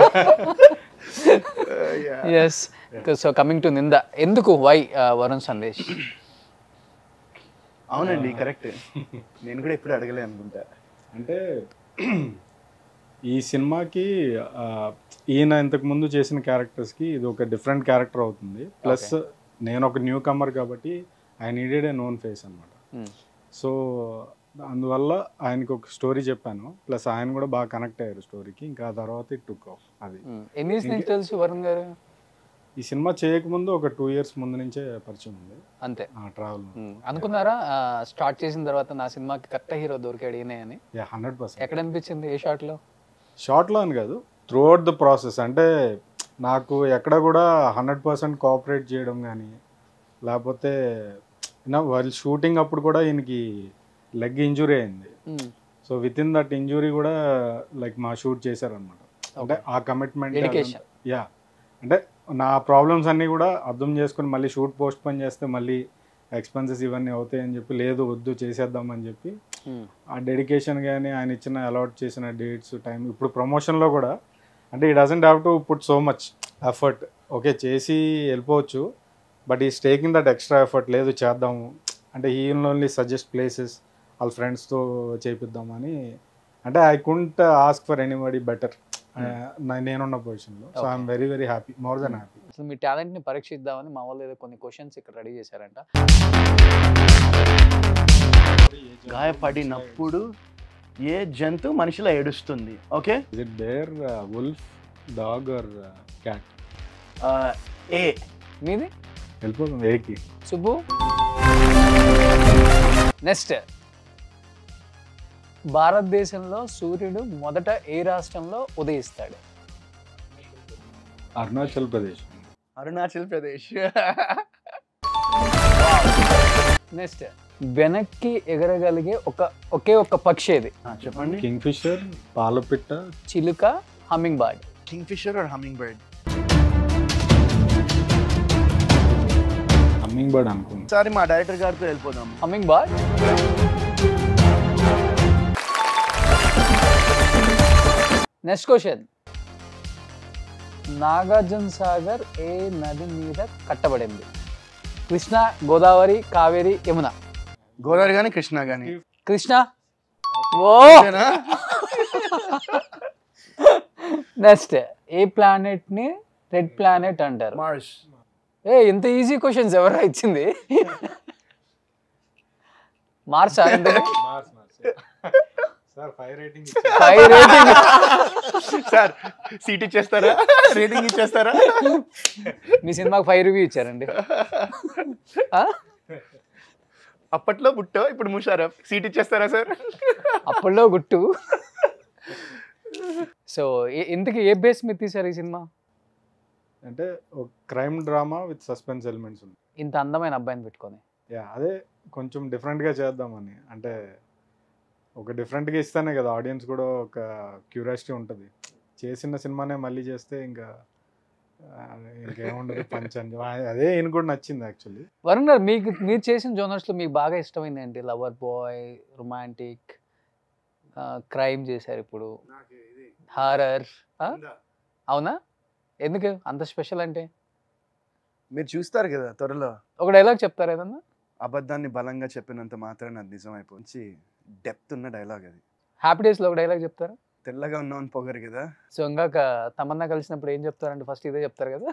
yes so coming to Nindha ఎందుకు వై వరుణ్ సందేశ్ అవునండి కరెక్ట్ నేను కూడా ఎప్పుడు అడగలే అనుకుంటా అంటే ఈ సినిమాకి ఆ, ఈయన ఇంతకు ముందు చేసిన క్యారెక్టర్స్కి ఇది ఒక డిఫరెంట్ క్యారెక్టర్ అవుతుంది ప్లస్ నేను ఒక న్యూ కమర్ కాబట్టి I needed a known face అనమాట Hmm. సో అందువల్ల ఆయనకి ఒక స్టోరీ చెప్పాను ప్లస్ ఆయన కూడా బాగా కనెక్ట్ అయ్యారు స్టోరీకి ఇంకా ఆ తర్వాత ఇట్ టుక్ ఆఫ్ అది ఉమ్. ఎన్ని years నుంచి తెలుసు వరుణ్ గారు ఈ సినిమా చేయకముందు ఒక టూ ఇయర్స్ ముందు నుంచే పరిచయం ఉంది అంతే ఆ ట్రావెల్ ఉమ్. అనుకున్నారా స్టార్ట్ చేసిన తర్వాత నా సినిమాకి కరెక్ట్ హీరో దొరికాడు ఈయనే అని హండ్రెడ్ పర్సెంట్ ఎక్కడ అనిపించింది ఏ షాట్ లో షార్ట్లో అని కాదు త్రూ అవుట్ ద ప్రాసెస్ అంటే నాకు ఎక్కడ కూడా హండ్రెడ్ పర్సెంట్ కోఆపరేట్ చేయడం కానీ లేకపోతే నా వాళ్ళు షూటింగ్ అప్పుడు కూడా ఈయనకి లెగ్ ఇంజురీ అయింది um. So with in that injury కూడా లైక్ మా షూట్ చేశారనమాట అంటే ఆ కమిట్మెంట్ Dedication. యా అంటే నా ప్రాబ్లమ్స్ అన్నీ కూడా అర్థం చేసుకుని మళ్ళీ షూట్ పోస్ట్ పోన్ చేస్తే మళ్ళీ ఎక్స్పెన్సెస్ ఇవన్నీ అవుతాయి అని చెప్పి లేదు వద్దు చేసేద్దాం అని చెప్పి ఉమ్. ఆ డెడికేషన్ కానీ ఆయన ఇచ్చిన అలాట్ చేసిన డేట్స్ టైం ఇప్పుడు ప్రమోషన్లో కూడా అంటే ఈ doesn't have to put so much effort okay చేసి వెళ్ళిపోవచ్చు బట్ ఈ టేకింగ్ దట్ ఎక్స్ట్రా ఎఫర్ట్ లేదు చేద్దాము అంటే ఈ ఓన్లీ సజెస్ట్ ప్లేసెస్ వాళ్ళ ఫ్రెండ్స్తో చేపిద్దామని అంటే I couldn't ask for anybody better నేనున్న పొజిషన్లో so I'm very very happy more than happy అసలు మీ టాలెంట్ ని పరీక్షిద్దామని మా వాళ్ళు ఏదో కొన్ని క్వశ్చన్స్ ఇక్కడ రెడీ చేశారంట గాయపడినప్పుడు ఏ జంతు మనిషిలో ఏడుస్తుంది okay is it bear wolf dog or cat ఏ మీది వెళ్ళిపోతుంది ఏకి సుబ్బు నెక్స్ట్ భారతదేశంలో సూర్యుడు మొదట ఏ రాష్ట్రంలో ఉదయిస్తాడు అరుణాచల్ ప్రదేశ్ అరుణాచల్ ప్రదేశ్ నెక్స్ట్ వెనక్కి ఎగరగలిగే ఒక ఒకే ఒక్క పక్షి ఏది ఆ, చెప్పండి కింగ్ ఫిషర్ పాలపిట్ట చిలుక hummingbird kingfisher or hummingbird hummingbird అనుకుంది ఒకసారి మా డైరెక్టర్ గారితో వెళ్ళిపోదాం hummingbird next question Nagarjuna Sagar ఏ నది మీద కట్టబడింది కృష్ణ గోదావరి కావేరి యమున గోదావరి కానీ కృష్ణ కానీ కృష్ణ ఓ నెక్స్ట్ ఏ ప్లానెట్ ని రెడ్ ప్లానెట్ అంటారు మార్స్ ఏ ఇంత ఈజీ క్వశ్చన్స్ ఎవరా ఇచ్చింది మార్చా sir five rating five rating sir seat ఇచ్చేస్తారా రేటింగ్ ఇచ్చేస్తారా మీ సినిమాకి ఫైవ్ రివ్యూ ఇచ్చారండి ఆ? అప్పట్లో బుట్టో ఇప్పుడు మూసారా సీట్ ఇచ్చేస్తారా సార్ అప్పట్లో గుట్టు సో ఇంతకి ఏ బేస్ మీద తీశారు ఈ సినిమా అంటే ఒక crime drama with suspense elements ఉంది ఇంత అందమైన అబ్బాయిని పెట్టుకొని యా అదే కొంచెం డిఫరెంట్గా చేద్దామని అంటే ఒక డిఫరెంట్గా ఇస్తేనే కదా ఆడియన్స్ కూడా ఒక క్యూరియాసిటీ ఉంటుంది చేసిన సినిమానే మళ్ళీ చేస్తే ఇంకా ఆ, ఇంకేముండదు పంచం అదే ఈయన కూడా నచ్చింది యాక్చువల్లీ వరుణ్ గారు మీకు మీరు చేసిన జోనర్స్లో మీకు బాగా ఇష్టమైంది ఏంటి లవర్ బాయ్ రొమాంటిక్ క్రైమ్ చేశారు ఇప్పుడు హారర్ అవునా ఎందుకు అంత స్పెషల్ అంటే మీరు చూస్తారు కదా త్వరలో ఒక డైలాగ్ చెప్తారు ఏదన్నా అబద్ధాన్ని బలంగా చెప్పినంత మాత్రం అది నిజం అయిపోయి డెప్త్ ఉన్న డైలాగ్ అది హ్యాపీ డేస్లో ఒక డైలాగ్ చెప్తారా తెల్లగా ఉన్నామని పొగరు కదా సో ఇంకాక తమన్నా కలిసినప్పుడు ఏం చెప్తారంటే ఫస్ట్ ఇదే చెప్తారు కదా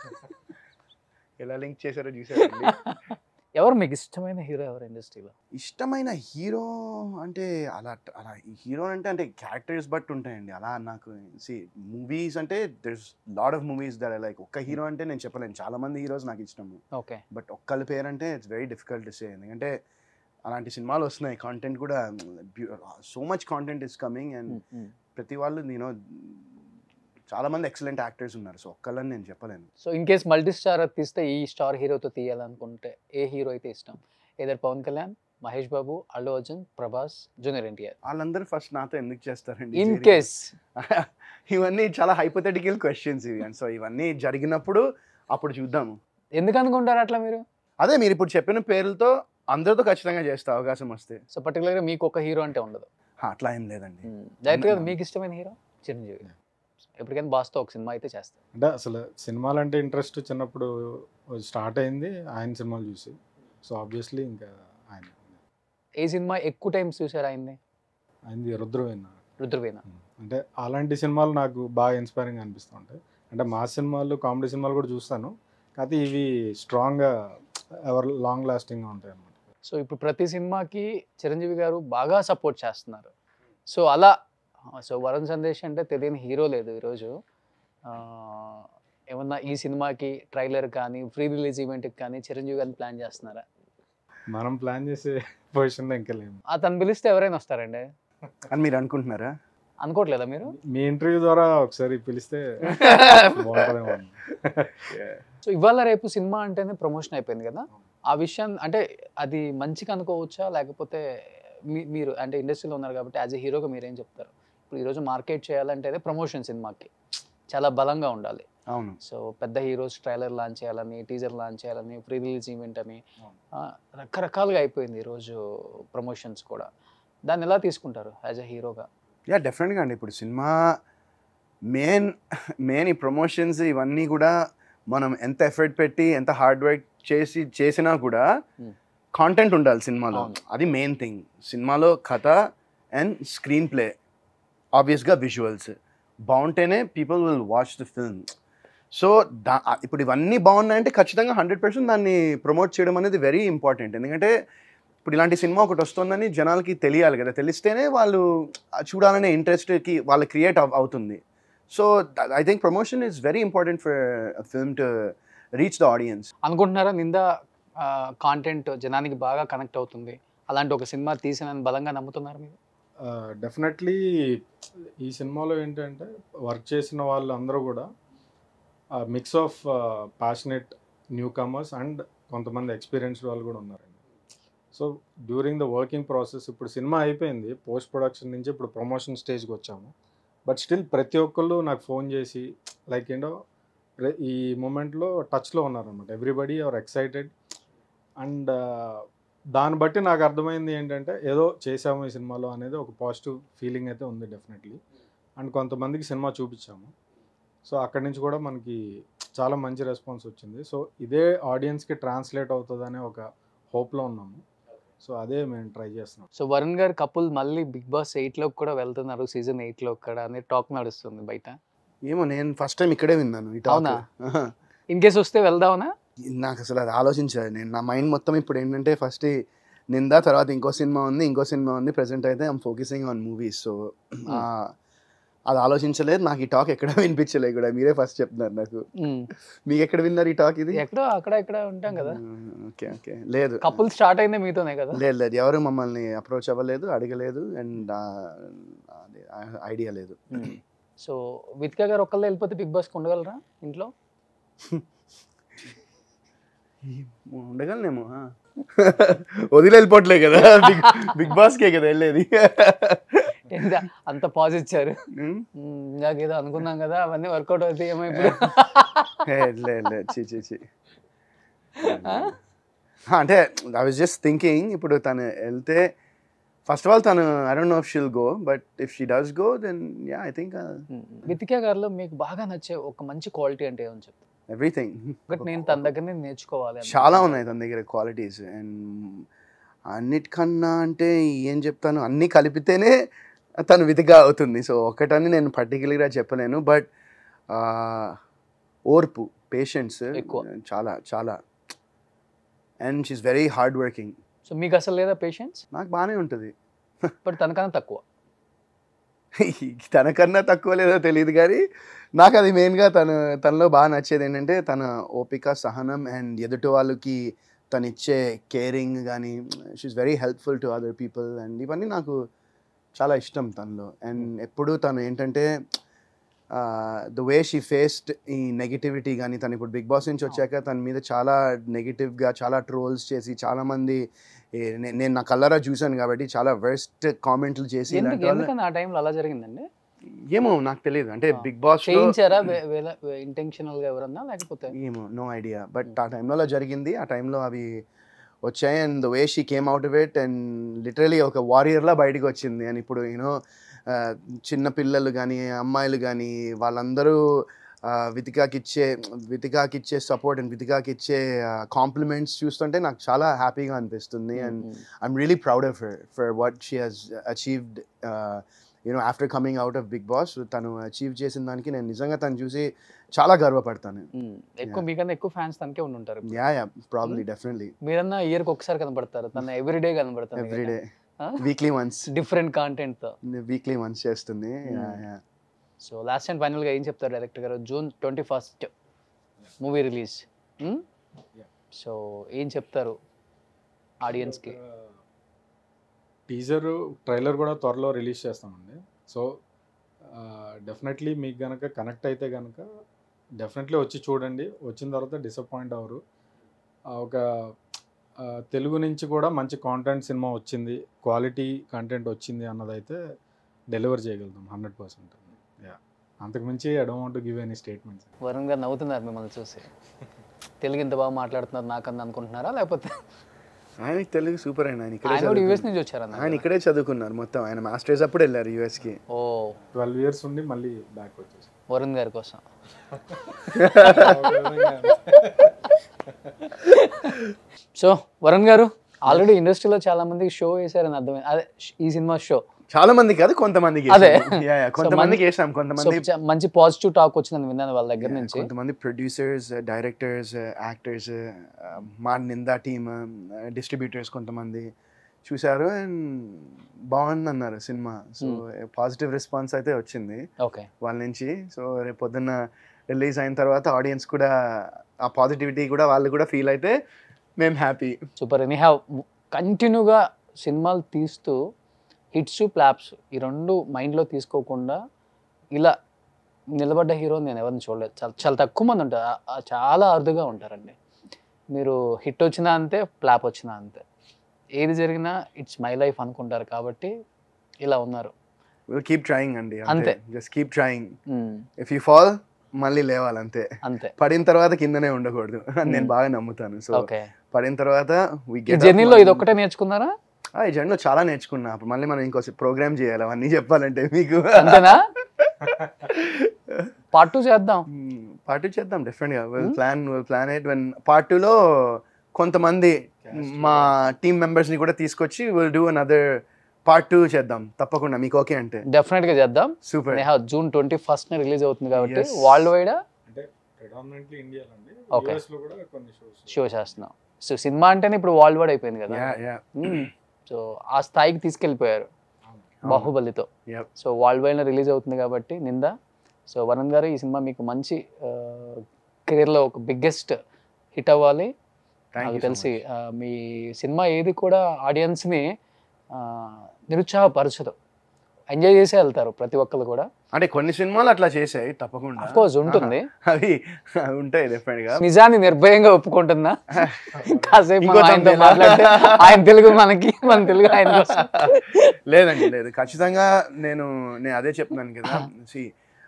ఎలా లింక్ చేశారో చూసారండి ఎవరు మీకు ఇష్టమైన హీరో ఎవరు ఇండస్ట్రీలో ఇష్టమైన హీరో అంటే అలా అలా హీరో అంటే అంటే క్యారెక్టర్స్ బట్టి ఉంటాయండి అలా నాకు సి మూవీస్ అంటే there's lot of movies there like ఒక్క హీరో అంటే నేను చెప్పలేను చాలా మంది హీరోస్ నాకు ఇష్టము ఓకే బట్ ఒక్కళ్ళ పేరు అంటే it's very difficult to say ఎందుకంటే అలాంటి సినిమాలు వస్తున్నాయి కాంటెంట్ కూడా so much content is coming and ప్రతి వాళ్ళు నేను చాలా మంది ఎక్సలెంట్ యాక్టర్స్ ఉన్నారు సో ఒక్కళ్ళని నేను చెప్పలేను so in case multi star తీస్తే ఈ స్టార్ హీరోతో తీయాలనుకుంటే ఏ హీరో అయితే ఇష్టం ఏదర్ పవన్ కళ్యాణ్ మహేష్ బాబు అల్లు అర్జున్ ప్రభాస్ జూనియర్ ఎన్టీఆర్ వాళ్ళందరూ ఫస్ట్ నాతో ఎందుకు చేస్తారండి ఇన్ serious? కేస్ ఇవన్నీ చాలా హైపోథెటికల్ క్వశ్చన్స్ ఇవి సో ఇవన్నీ జరిగినప్పుడు అప్పుడు చూద్దాము ఎందుకు అనుకుంటారు అట్లా మీరు అదే మీరు ఇప్పుడు చెప్పిన పేర్లతో అందరితో ఖచ్చితంగా చేస్తే అవకాశం వస్తే సో పర్టికులర్గా మీకు ఒక హీరో అంటే ఉండదు హా, అట్లా ఏం లేదండి డైరెక్ట్గా మీకు ఇష్టమైన హీరో చిరంజీవి ఎప్పటికైనా బాస్తో ఒక సినిమా అయితే చేస్తారు అంటే అసలు సినిమాలు అంటే ఇంట్రెస్ట్ చిన్నప్పుడు స్టార్ట్ అయింది ఆయన సినిమాలు చూసి సో ఆబ్వియస్లీ ఇంకా ఆయన ఏ సినిమా ఎక్కువ టైమ్స్ చూసారు ఆయన్ని ఆయనది రుద్రవేణ రుద్రవీణ అంటే అలాంటి సినిమాలు నాకు బాగా ఇన్స్పైరింగ్ అనిపిస్తూ ఉంటాయి అంటే మా సినిమాలు కామెడీ సినిమాలు కూడా చూస్తాను కాకపోతే ఇవి స్ట్రాంగ్గా ఎవర్ లాంగ్ లాస్టింగ్గా ఉంటాయి అన్నమాట సో ఇప్పుడు ప్రతి సినిమాకి చిరంజీవి గారు బాగా సపోర్ట్ చేస్తున్నారు సో అలా సో వరుణ్ సందేశ్ అంటే తెలియని హీరో లేదు ఈరోజు ఆ, ఏమన్నా ఈ సినిమాకి ట్రైలర్ కానీ ప్రీ రిలీజ్ ఈవెంట్కి కానీ చిరంజీవి గారిని ప్లాన్ చేస్తున్నారా మనం ప్లాన్ చేసే పొజిషన్లో ఇంకా లేము అతను పిలిస్తే ఎవరైనా వస్తారండి అని మీరు అనుకుంటున్నారా అనుకోవట్లేదా మీరు మీ ఇంటర్వ్యూ ద్వారా ఒకసారి పిలిస్తే బాగుంటుందేమో అని. సో ఇవాళ రేపు సినిమా అంటేనే ప్రమోషన్ అయిపోయింది కదా ఆ విషయం అంటే అది మంచిగా అనుకోవచ్చా లేకపోతే మీ- మీరు అంటే ఇండస్ట్రీలో ఉన్నారు కాబట్టి యాజ్ ఎ హీరోగా మీరేం చెప్తారు ఇప్పుడు ఈరోజు మార్కెట్ చేయాలంటే ప్రమోషన్ సినిమాకి చాలా బలంగా ఉండాలి అవును సో పెద్ద హీరోస్ ట్రైలర్ లాంచ్ చేయాలని టీజర్ లాంచ్ చేయాలని ప్రీ రిలీజ్ ఈవెంట్ అని ఆ, రకరకాలుగా అయిపోయింది ఈరోజు ప్రమోషన్స్ కూడా దాన్ని ఎలా తీసుకుంటారు యాజ్ ఎ హీరోగా యా డెఫినెట్గా అండి ఇప్పుడు సినిమా మెయిన్ మెయిన్ ఈ ప్రమోషన్స్ ఇవన్నీ కూడా మనం ఎంత ఎఫర్ట్ పెట్టి ఎంత హార్డ్ వర్క్ చేసి చేసినా కూడా Hmm. కాంటెంట్ ఉండాలి సినిమాలో అవును. అది మెయిన్ థింగ్ సినిమాలో కథ అండ్ స్క్రీన్ ప్లే ఆబ్వియస్గా విజువల్స్ బాగుంటేనే people will watch the film so దా ఇప్పుడు ఇవన్నీ బాగున్నాయంటే ఖచ్చితంగా హండ్రెడ్ పర్సెంట్ దాన్ని ప్రమోట్ చేయడం అనేది వెరీ ఇంపార్టెంట్ ఎందుకంటే ఇప్పుడు ఇలాంటి సినిమా ఒకటి వస్తుందని జనాలకి తెలియాలి కదా తెలిస్తేనే వాళ్ళు ఆ చూడాలనే ఇంట్రెస్ట్కి వాళ్ళు క్రియేట్ అవుతుంది so I think promotion is very important for film to reach the audience అనుకుంటున్నారా నింద కాంటెంట్ జనానికి బాగా కనెక్ట్ అవుతుంది అలాంటి ఒక సినిమా తీసిన బలంగా నమ్ముతున్నారు మీరు డెఫినెట్లీ ఈ సినిమాలో ఏంటంటే వర్క్ చేసిన వాళ్ళు అందరూ కూడా mix of passionate newcomers and కొంతమంది ఎక్స్పీరియన్స్డ్ వాళ్ళు కూడా ఉన్నారండి so during the working process ఇప్పుడు సినిమా అయిపోయింది పోస్ట్ ప్రొడక్షన్ నుంచి ఇప్పుడు ప్రమోషన్ స్టేజ్కి వచ్చాము బట్ స్టిల్ ప్రతి ఒక్కళ్ళు నాకు ఫోన్ చేసి లైక్ ఏంటో ప్ర- ఈ మూమెంట్లో టచ్లో ఉన్నారనమాట ఎవ్రీబడి ఆర్ ఎక్సైటెడ్ అండ్ దాన్ని బట్టి నాకు అర్థమైంది ఏంటంటే ఏదో చేసాము ఈ సినిమాలో అనేది ఒక పాజిటివ్ ఫీలింగ్ అయితే ఉంది డెఫినెట్లీ అండ్ కొంతమందికి సినిమా చూపించాము సో అక్కడి నుంచి కూడా మనకి చాలా మంచి రెస్పాన్స్ వచ్చింది సో ఇదే ఆడియన్స్కి ట్రాన్స్లేట్ అవుతుందనే ఒక హోప్లో ఉన్నాము సో అదే మేము ట్రై చేస్తున్నాం సో వరుణ్ గారు కపుల్ మళ్ళీ బిగ్ బాస్ ఎయిట్ లోకి కూడా వెళ్తున్నారు సీజన్ ఎయిట్ లో కూడా అనే టాక్ నడుస్తుంది బయట ఏమో నేను ఫస్ట్ టైం ఇక్కడే విన్నాను ఈ అవునా? టాక్ ఇన్ కేస్ వస్తే వెళ్దామనా నాకు అసలు అది ఆలోచించాలి నేను నా మైండ్ మొత్తం ఇప్పుడు ఏంటంటే ఫస్ట్ నిందా తర్వాత ఇంకో సినిమా ఉంది ఇంకో సినిమా ఉంది ప్రెసెంట్ అయితే I'm focusing on movies so అది ఆలోచించలేదు నాకు ఈ టాక్ ఎక్కడ వినిపించలేదు కూడా మీరే ఫస్ట్ చెప్తున్నారు నాకు మీకు ఎక్కడ విన్నారు ఈ టాక్ ఇది ఎక్కడో అక్కడ ఇక్కడ ఉంటాం కదా ఓకే ఓకే లేదు కపుల్ స్టార్ట్ అయిందే మీతోనే కదా లేదు లేదు ఎవరు మమ్మల్ని అప్రోచ్ అవ్వలేదు అడగలేదు అండ్ ఐడియా లేదు సో విత్కా గారు ఒక్కళ్ళు వెళ్ళిపోతే బిగ్ బాస్కి ఉండగలరా ఇంట్లో ఉండగలనేమో ఆ. వదిలి వెళ్ళిపోవట్లే కదా బిగ్ బిగ్ బాస్కే కదా వెళ్ళేది ఏందా అంత పాజ్ ఇచ్చారు ఉమ్. ఉమ్, ఇందాక ఏదో అనుకున్నాం కదా అవన్నీ వర్కౌట్ అవుతాయి ఏమో ఇప్పుడు ఏ, లే లే చి చి చి హా, అంటే ఐ వాజ్ జస్ట్ థింకింగ్ ఇప్పుడు తను వెళ్తే ఫస్ట్ ఆఫ్ ఆల్ తను I don't know if she'll go but if she does go then yeah I think Vithika గారిలో మీకు బాగా నచ్చే ఒక మంచి క్వాలిటీ అంటే ఏమని చెప్తారు ఎవ్రీథింగ్ ఒకటి నేను తన దగ్గర నుంచి నేర్చుకోవాలి అని. చాలా ఉన్నాయి తన దగ్గర క్వాలిటీస్ అండ్ అన్నిటికన్నా అంటే ఏం చెప్తాను అన్నీ కలిపితేనే తను విధిగా అవుతుంది సో ఒక్కటని నేను పర్టికులర్గా చెప్పలేను బట్ ఓర్పు పేషెన్స్ ఎక్కువ. చాలా చాలా and she's very hard working so మీకు అసలు లేదా పేషెన్స్ నాకు బాగానే ఉంటుంది బట్ తనకన్నా తక్కువ తనకన్నా తక్కువ లేదో తెలియదు కానీ నాకు అది మెయిన్గా తను తనలో బాగా నచ్చేది ఏంటంటే తన ఓపిక సహనం అండ్ ఎదుటి వాళ్ళకి తను ఇచ్చే కేరింగ్ కానీ she's very helpful to other people and ఇవన్నీ నాకు చాలా ఇష్టం తనలో అండ్ ఎప్పుడు తను ఏంటంటే ద వే షీ ఫేస్డ్ ఈ నెగిటివిటీ కానీ తను ఇప్పుడు బిగ్ బాస్ నుంచి వచ్చాక తన మీద చాలా నెగిటివ్గా చాలా ట్రోల్స్ చేసి చాలామంది ఏ- నే- నేను నా కల్లరా చూశాను కాబట్టి చాలా వర్స్ట్ కామెంట్లు చేసి ఎందుకు ఇలాంటి వాళ్ళ- ఎందుకని ఆ టైంలో అలా జరిగిందండి ఏమో నాకు తెలియదు అంటే ఆ. బిగ్ బాస్ చేయించారా ఇంటెన్షనల్ గా ఎవరన్నా లేకపోతే ఏమో నో ఐడియా బట్ ఆ టైంలో అలా జరిగింది ఆ టైంలో అవి వచ్చాయి and the way she came out of it and literally ఒక వారియర్లా బయటకు వచ్చింది అని ఇప్పుడు యూనో చిన్న పిల్లలు కానీ అమ్మాయిలు కానీ వాళ్ళందరూ ఆ, వితికాకి ఇచ్చే వితికాకి ఇచ్చే సపోర్ట్ అండ్ వితికాకి ఇచ్చే కాంప్లిమెంట్స్ చూస్తుంటే నాకు చాలా హ్యాపీగా అనిపిస్తుంది and I'm really proud of her for what she has achieved you know after coming out of Bigg Boss తను అచీవ్ చేసిన దానికి నేను నిజంగా తను చూసి చాలా గర్వపడతాను మ్మ్. ఎక్కువ మీకన్నా ఎక్కువ ఫ్యాన్స్ తనకే ఉండి ఉంటారు యా యా ప్రాబ్లీ డెఫినెట్లీ మీరన్నా ఇయర్కి ఒకసారి కనబడతారు తన ఎవ్రీడే కనబడతారు every day weekly once different content తో వీక్లీ వన్స్ చేస్తుంది Yeah, Hmm. yeah. So last and ఫైనల్గా ఏం చెప్తారు డైరెక్టర్ గారు June twenty first movie release so ఏం చెప్తారు ఆడియన్స్కి టీజర్ ట్రైలర్ కూడా త్వరలో రిలీజ్ చేస్తామండి సో డెఫినెట్లీ మీకు కనుక కనెక్ట్ అయితే కనుక డెఫినెట్లీ వచ్చి చూడండి వచ్చిన తర్వాత డిసప్పాయింట్ అవ్వరు ఆ, ఒక ఆ, తెలుగు నుంచి కూడా మంచి కాంటెంట్ సినిమా వచ్చింది క్వాలిటీ కంటెంట్ వచ్చింది అన్నదైతే డెలివర్ చేయగలుగుతాం హండ్రెడ్ పర్సెంట్ యా అంతకుమించి I don't want give any statements Varun గారు నవ్వుతున్నారు మిమ్మల్ని చూసి తెలుగు ఇంత బాగా మాట్లాడుతున్నారు నాకన్నా అనుకుంటున్నారా లేకపోతే ఆయనకి తెలుగు సూపర్ అయిన ఆయన ఇక్కడే ఆయన కూడా యూఎస్ చదువుకున్నారు. నుంచి వచ్చారన్న ఆయన ఇక్కడే చదువుకున్నారు మొత్తం ఆయన మాస్టర్స్ అప్పుడు వెళ్ళారు యుఎస్ కి ఓ ట్వెల్వ్ ఇయర్స్ ఉండి మళ్ళీ బ్యాక్ వచ్చేసి వరుణ్ గారి కోసం సో వరుణ్ గారు ఆల్రెడీ ఇండస్ట్రీలో చాలా మందికి షో వేశారని అర్థమైంది అదే ఈ సినిమా షో చాలా మంది కాదు కొంతమందికి అదే. వేసాం. Yeah, yeah, కొంతమందికి వేసాం సో కొంతమంది చ- మంచి పాజిటివ్ టాక్ వచ్చిందని విన్నాను వాళ్ళ దగ్గర నుంచి కొంతమంది ప్రొడ్యూసర్స్ డైరెక్టర్స్ యాక్టర్స్ మా నిందా టీమ్ డిస్ట్రిబ్యూటర్స్ కొంతమంది చూశారు అండ్ బాగుంది అన్నారు సినిమా సో పాజిటివ్ రెస్పాన్స్ అయితే వచ్చింది ఓకే వాళ్ళ నుంచి సో రేపు పొద్దున్న రిలీజ్ అయిన తర్వాత ఆడియన్స్ కూడా ఆ పాజిటివిటీ కూడా వాళ్ళు కూడా ఫీల్ అయితే మేము హ్యాపీ సూపర్ ఎనీ హ్యావ్ కంటిన్యూగా సినిమాలు తీస్తూ హిట్స్ ప్లాప్స్ ఈ రెండు మైండ్లో తీసుకోకుండా ఇలా నిలబడ్డ హీరో నేను ఎవరిని చూడలేదు చాలా చాలా తక్కువ మంది ఉంటారు ఆ- ఆ చాలా అరుదుగా ఉంటారండి మీరు హిట్ వచ్చినా అంతే ఫ్లాప్ వచ్చినా అంతే ఏది జరిగినా ఇట్స్ మై లైఫ్ అనుకుంటారు కాబట్టి ఇలా ఉన్నారు విల్ కీప్ ట్రయింగ్ అండి అంతే. Just keep trying hmm. If you fall మళ్ళీ లేవాలి అంతే అంతే పడిన తర్వాత కిందనే ఉండకూడదు అని నేను బాగా నమ్ముతాను సో ఓకే పడిన తర్వాత we ఈ get up, జర్నీలో మనం- ఇది ఒక్కటే నేర్చుకున్నారా ఆ, ఈ జర్నీలో చాలా నేర్చుకున్నా అప్పుడు మళ్ళీ మనం ఇంకో ప్రోగ్రామ్ చేయాలి అవన్నీ చెప్పాలంటే మీకు అంతేనా పార్ట్ టూ చేద్దాం పార్ట్ టూ చేద్దాం డెఫినెట్ గా will plan will plan it when part టూలో కొంతమంది మా టీమ్ మెంబర్స్ ని కూడా తీసుకొచ్చి will do another part two చేద్దాం తప్పకుండా మీకు ఓకే అంటే డెఫినెట్ గా చేద్దాం super Neha June twenty first release అవుతుంది కాబట్టి Yes. వరల్డ్ వైడ్ అంటే ప్రెడామినెంట్లీ ఇండియాలో అండి Okay. యూఎస్ లో కూడా కొన్ని షోస్ షో చేస్తున్నాం సో సినిమా అంటేనే ఇప్పుడు వరల్డ్ వైడ్ అయిపోయింది కదా యా యా సో ఆ స్థాయికి తీసుకెళ్ళిపోయారు బాహుబలితో Yep. So world wide release అవుతుంది కాబట్టి నింద సో వరుణ్ గారు ఈ సినిమా మీకు మంచి కెరీర్లో ఒక బిగ్గెస్ట్ హిట్ అవ్వాలి Thank నాకు you so తెలిసి ఆ, మీ సినిమా ఏది కూడా ఆడియన్స్ని నిరుత్సాహపరచదు ఎంజాయ్ చేసే వెళ్తారు ప్రతి ఒక్కరు కూడా అంటే కొన్ని సినిమాలు అట్లా చేసాయి తప్పకుండా అఫ్ కోర్స్ ఉంటుంది అవి అవి ఉంటాయి డెఫినెట్ గా నిజాన్ని నిర్భయంగా ఒప్పుకుంటున్నా కాసేపు ఇంకో మనం ఆయనతో తమిళ. మాట్లాడితే ఆయన తెలుగు మనకి మన తెలుగు ఆయన కోసం. లేదండి లేదు ఖచ్చితంగా నేను నేను అదే చెప్తున్నాను కదా see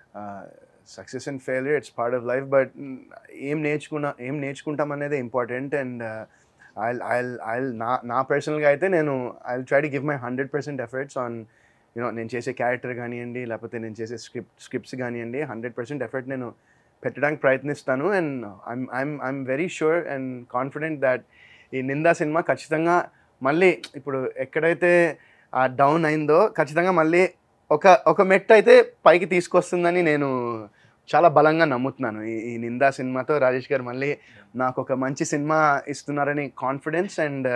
success and failure it's part of life but ఏం నేర్చుకున్నా ఏం నేర్చుకుంటాం అనేది important and I I I నా నా పర్సనల్గా అయితే నేను I try to give my hundred percent efforts on you know నేను చేసే క్యారెక్టర్ కానివ్వండి లేకపోతే నేను చేసే స్క్రిప్ట్ స్క్రిప్ట్స్ కానివ్వండి హండ్రెడ్ పర్సెంట్ ఎఫర్ట్ నేను పెట్టడానికి ప్రయత్నిస్తాను and I'm I'm I'm very sure and confident that ఈ నిందా సినిమా ఖచ్చితంగా మళ్ళీ ఇప్పుడు ఎక్కడైతే ఆ డౌన్ అయిందో ఖచ్చితంగా మళ్ళీ ఒక ఒక మెట్టు అయితే పైకి తీసుకొస్తుందని నేను చాలా బలంగా నమ్ముతున్నాను ఈ ఈ నిందా సినిమాతో రాజేష్ గారు మళ్ళీ నాకు ఒక మంచి సినిమా ఇస్తున్నారని కాన్ఫిడెన్స్ అండ్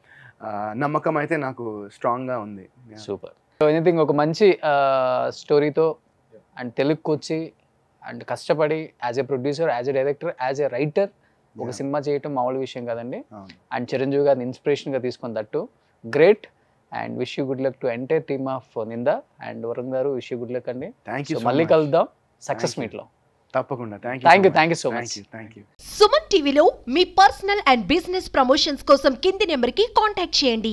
నమ్మకం అయితే నాకు స్ట్రాంగ్గా ఉంది Yeah. సూపర్ సో ఎనీథింగ్ ఒక మంచి స్టోరీతో అండ్ తెలుగుకి వచ్చి అండ్ కష్టపడి as a producer as a director as a writer ఒక Yeah. సినిమా చేయటం మామూలు విషయం కాదండి అవును. అండ్ చిరంజీవి గారిని ఇన్స్పిరేషన్గా తీసుకొని తట్టు great and wish you good luck to entire team of Ninda and Varun గారు విష్ యూ గుడ్ లక్ అండి థ్యాంక్ సో యూ మళ్ళీ కలుద్దాం సక్సెస్ Thank you. మీట్లో తప్పకుండా thank Thank you, thank you so thank much. You thank you Suman టీవీలో మీ personal and business promotions కోసం కింది నెంబర్కి కాంటాక్ట్ చేయండి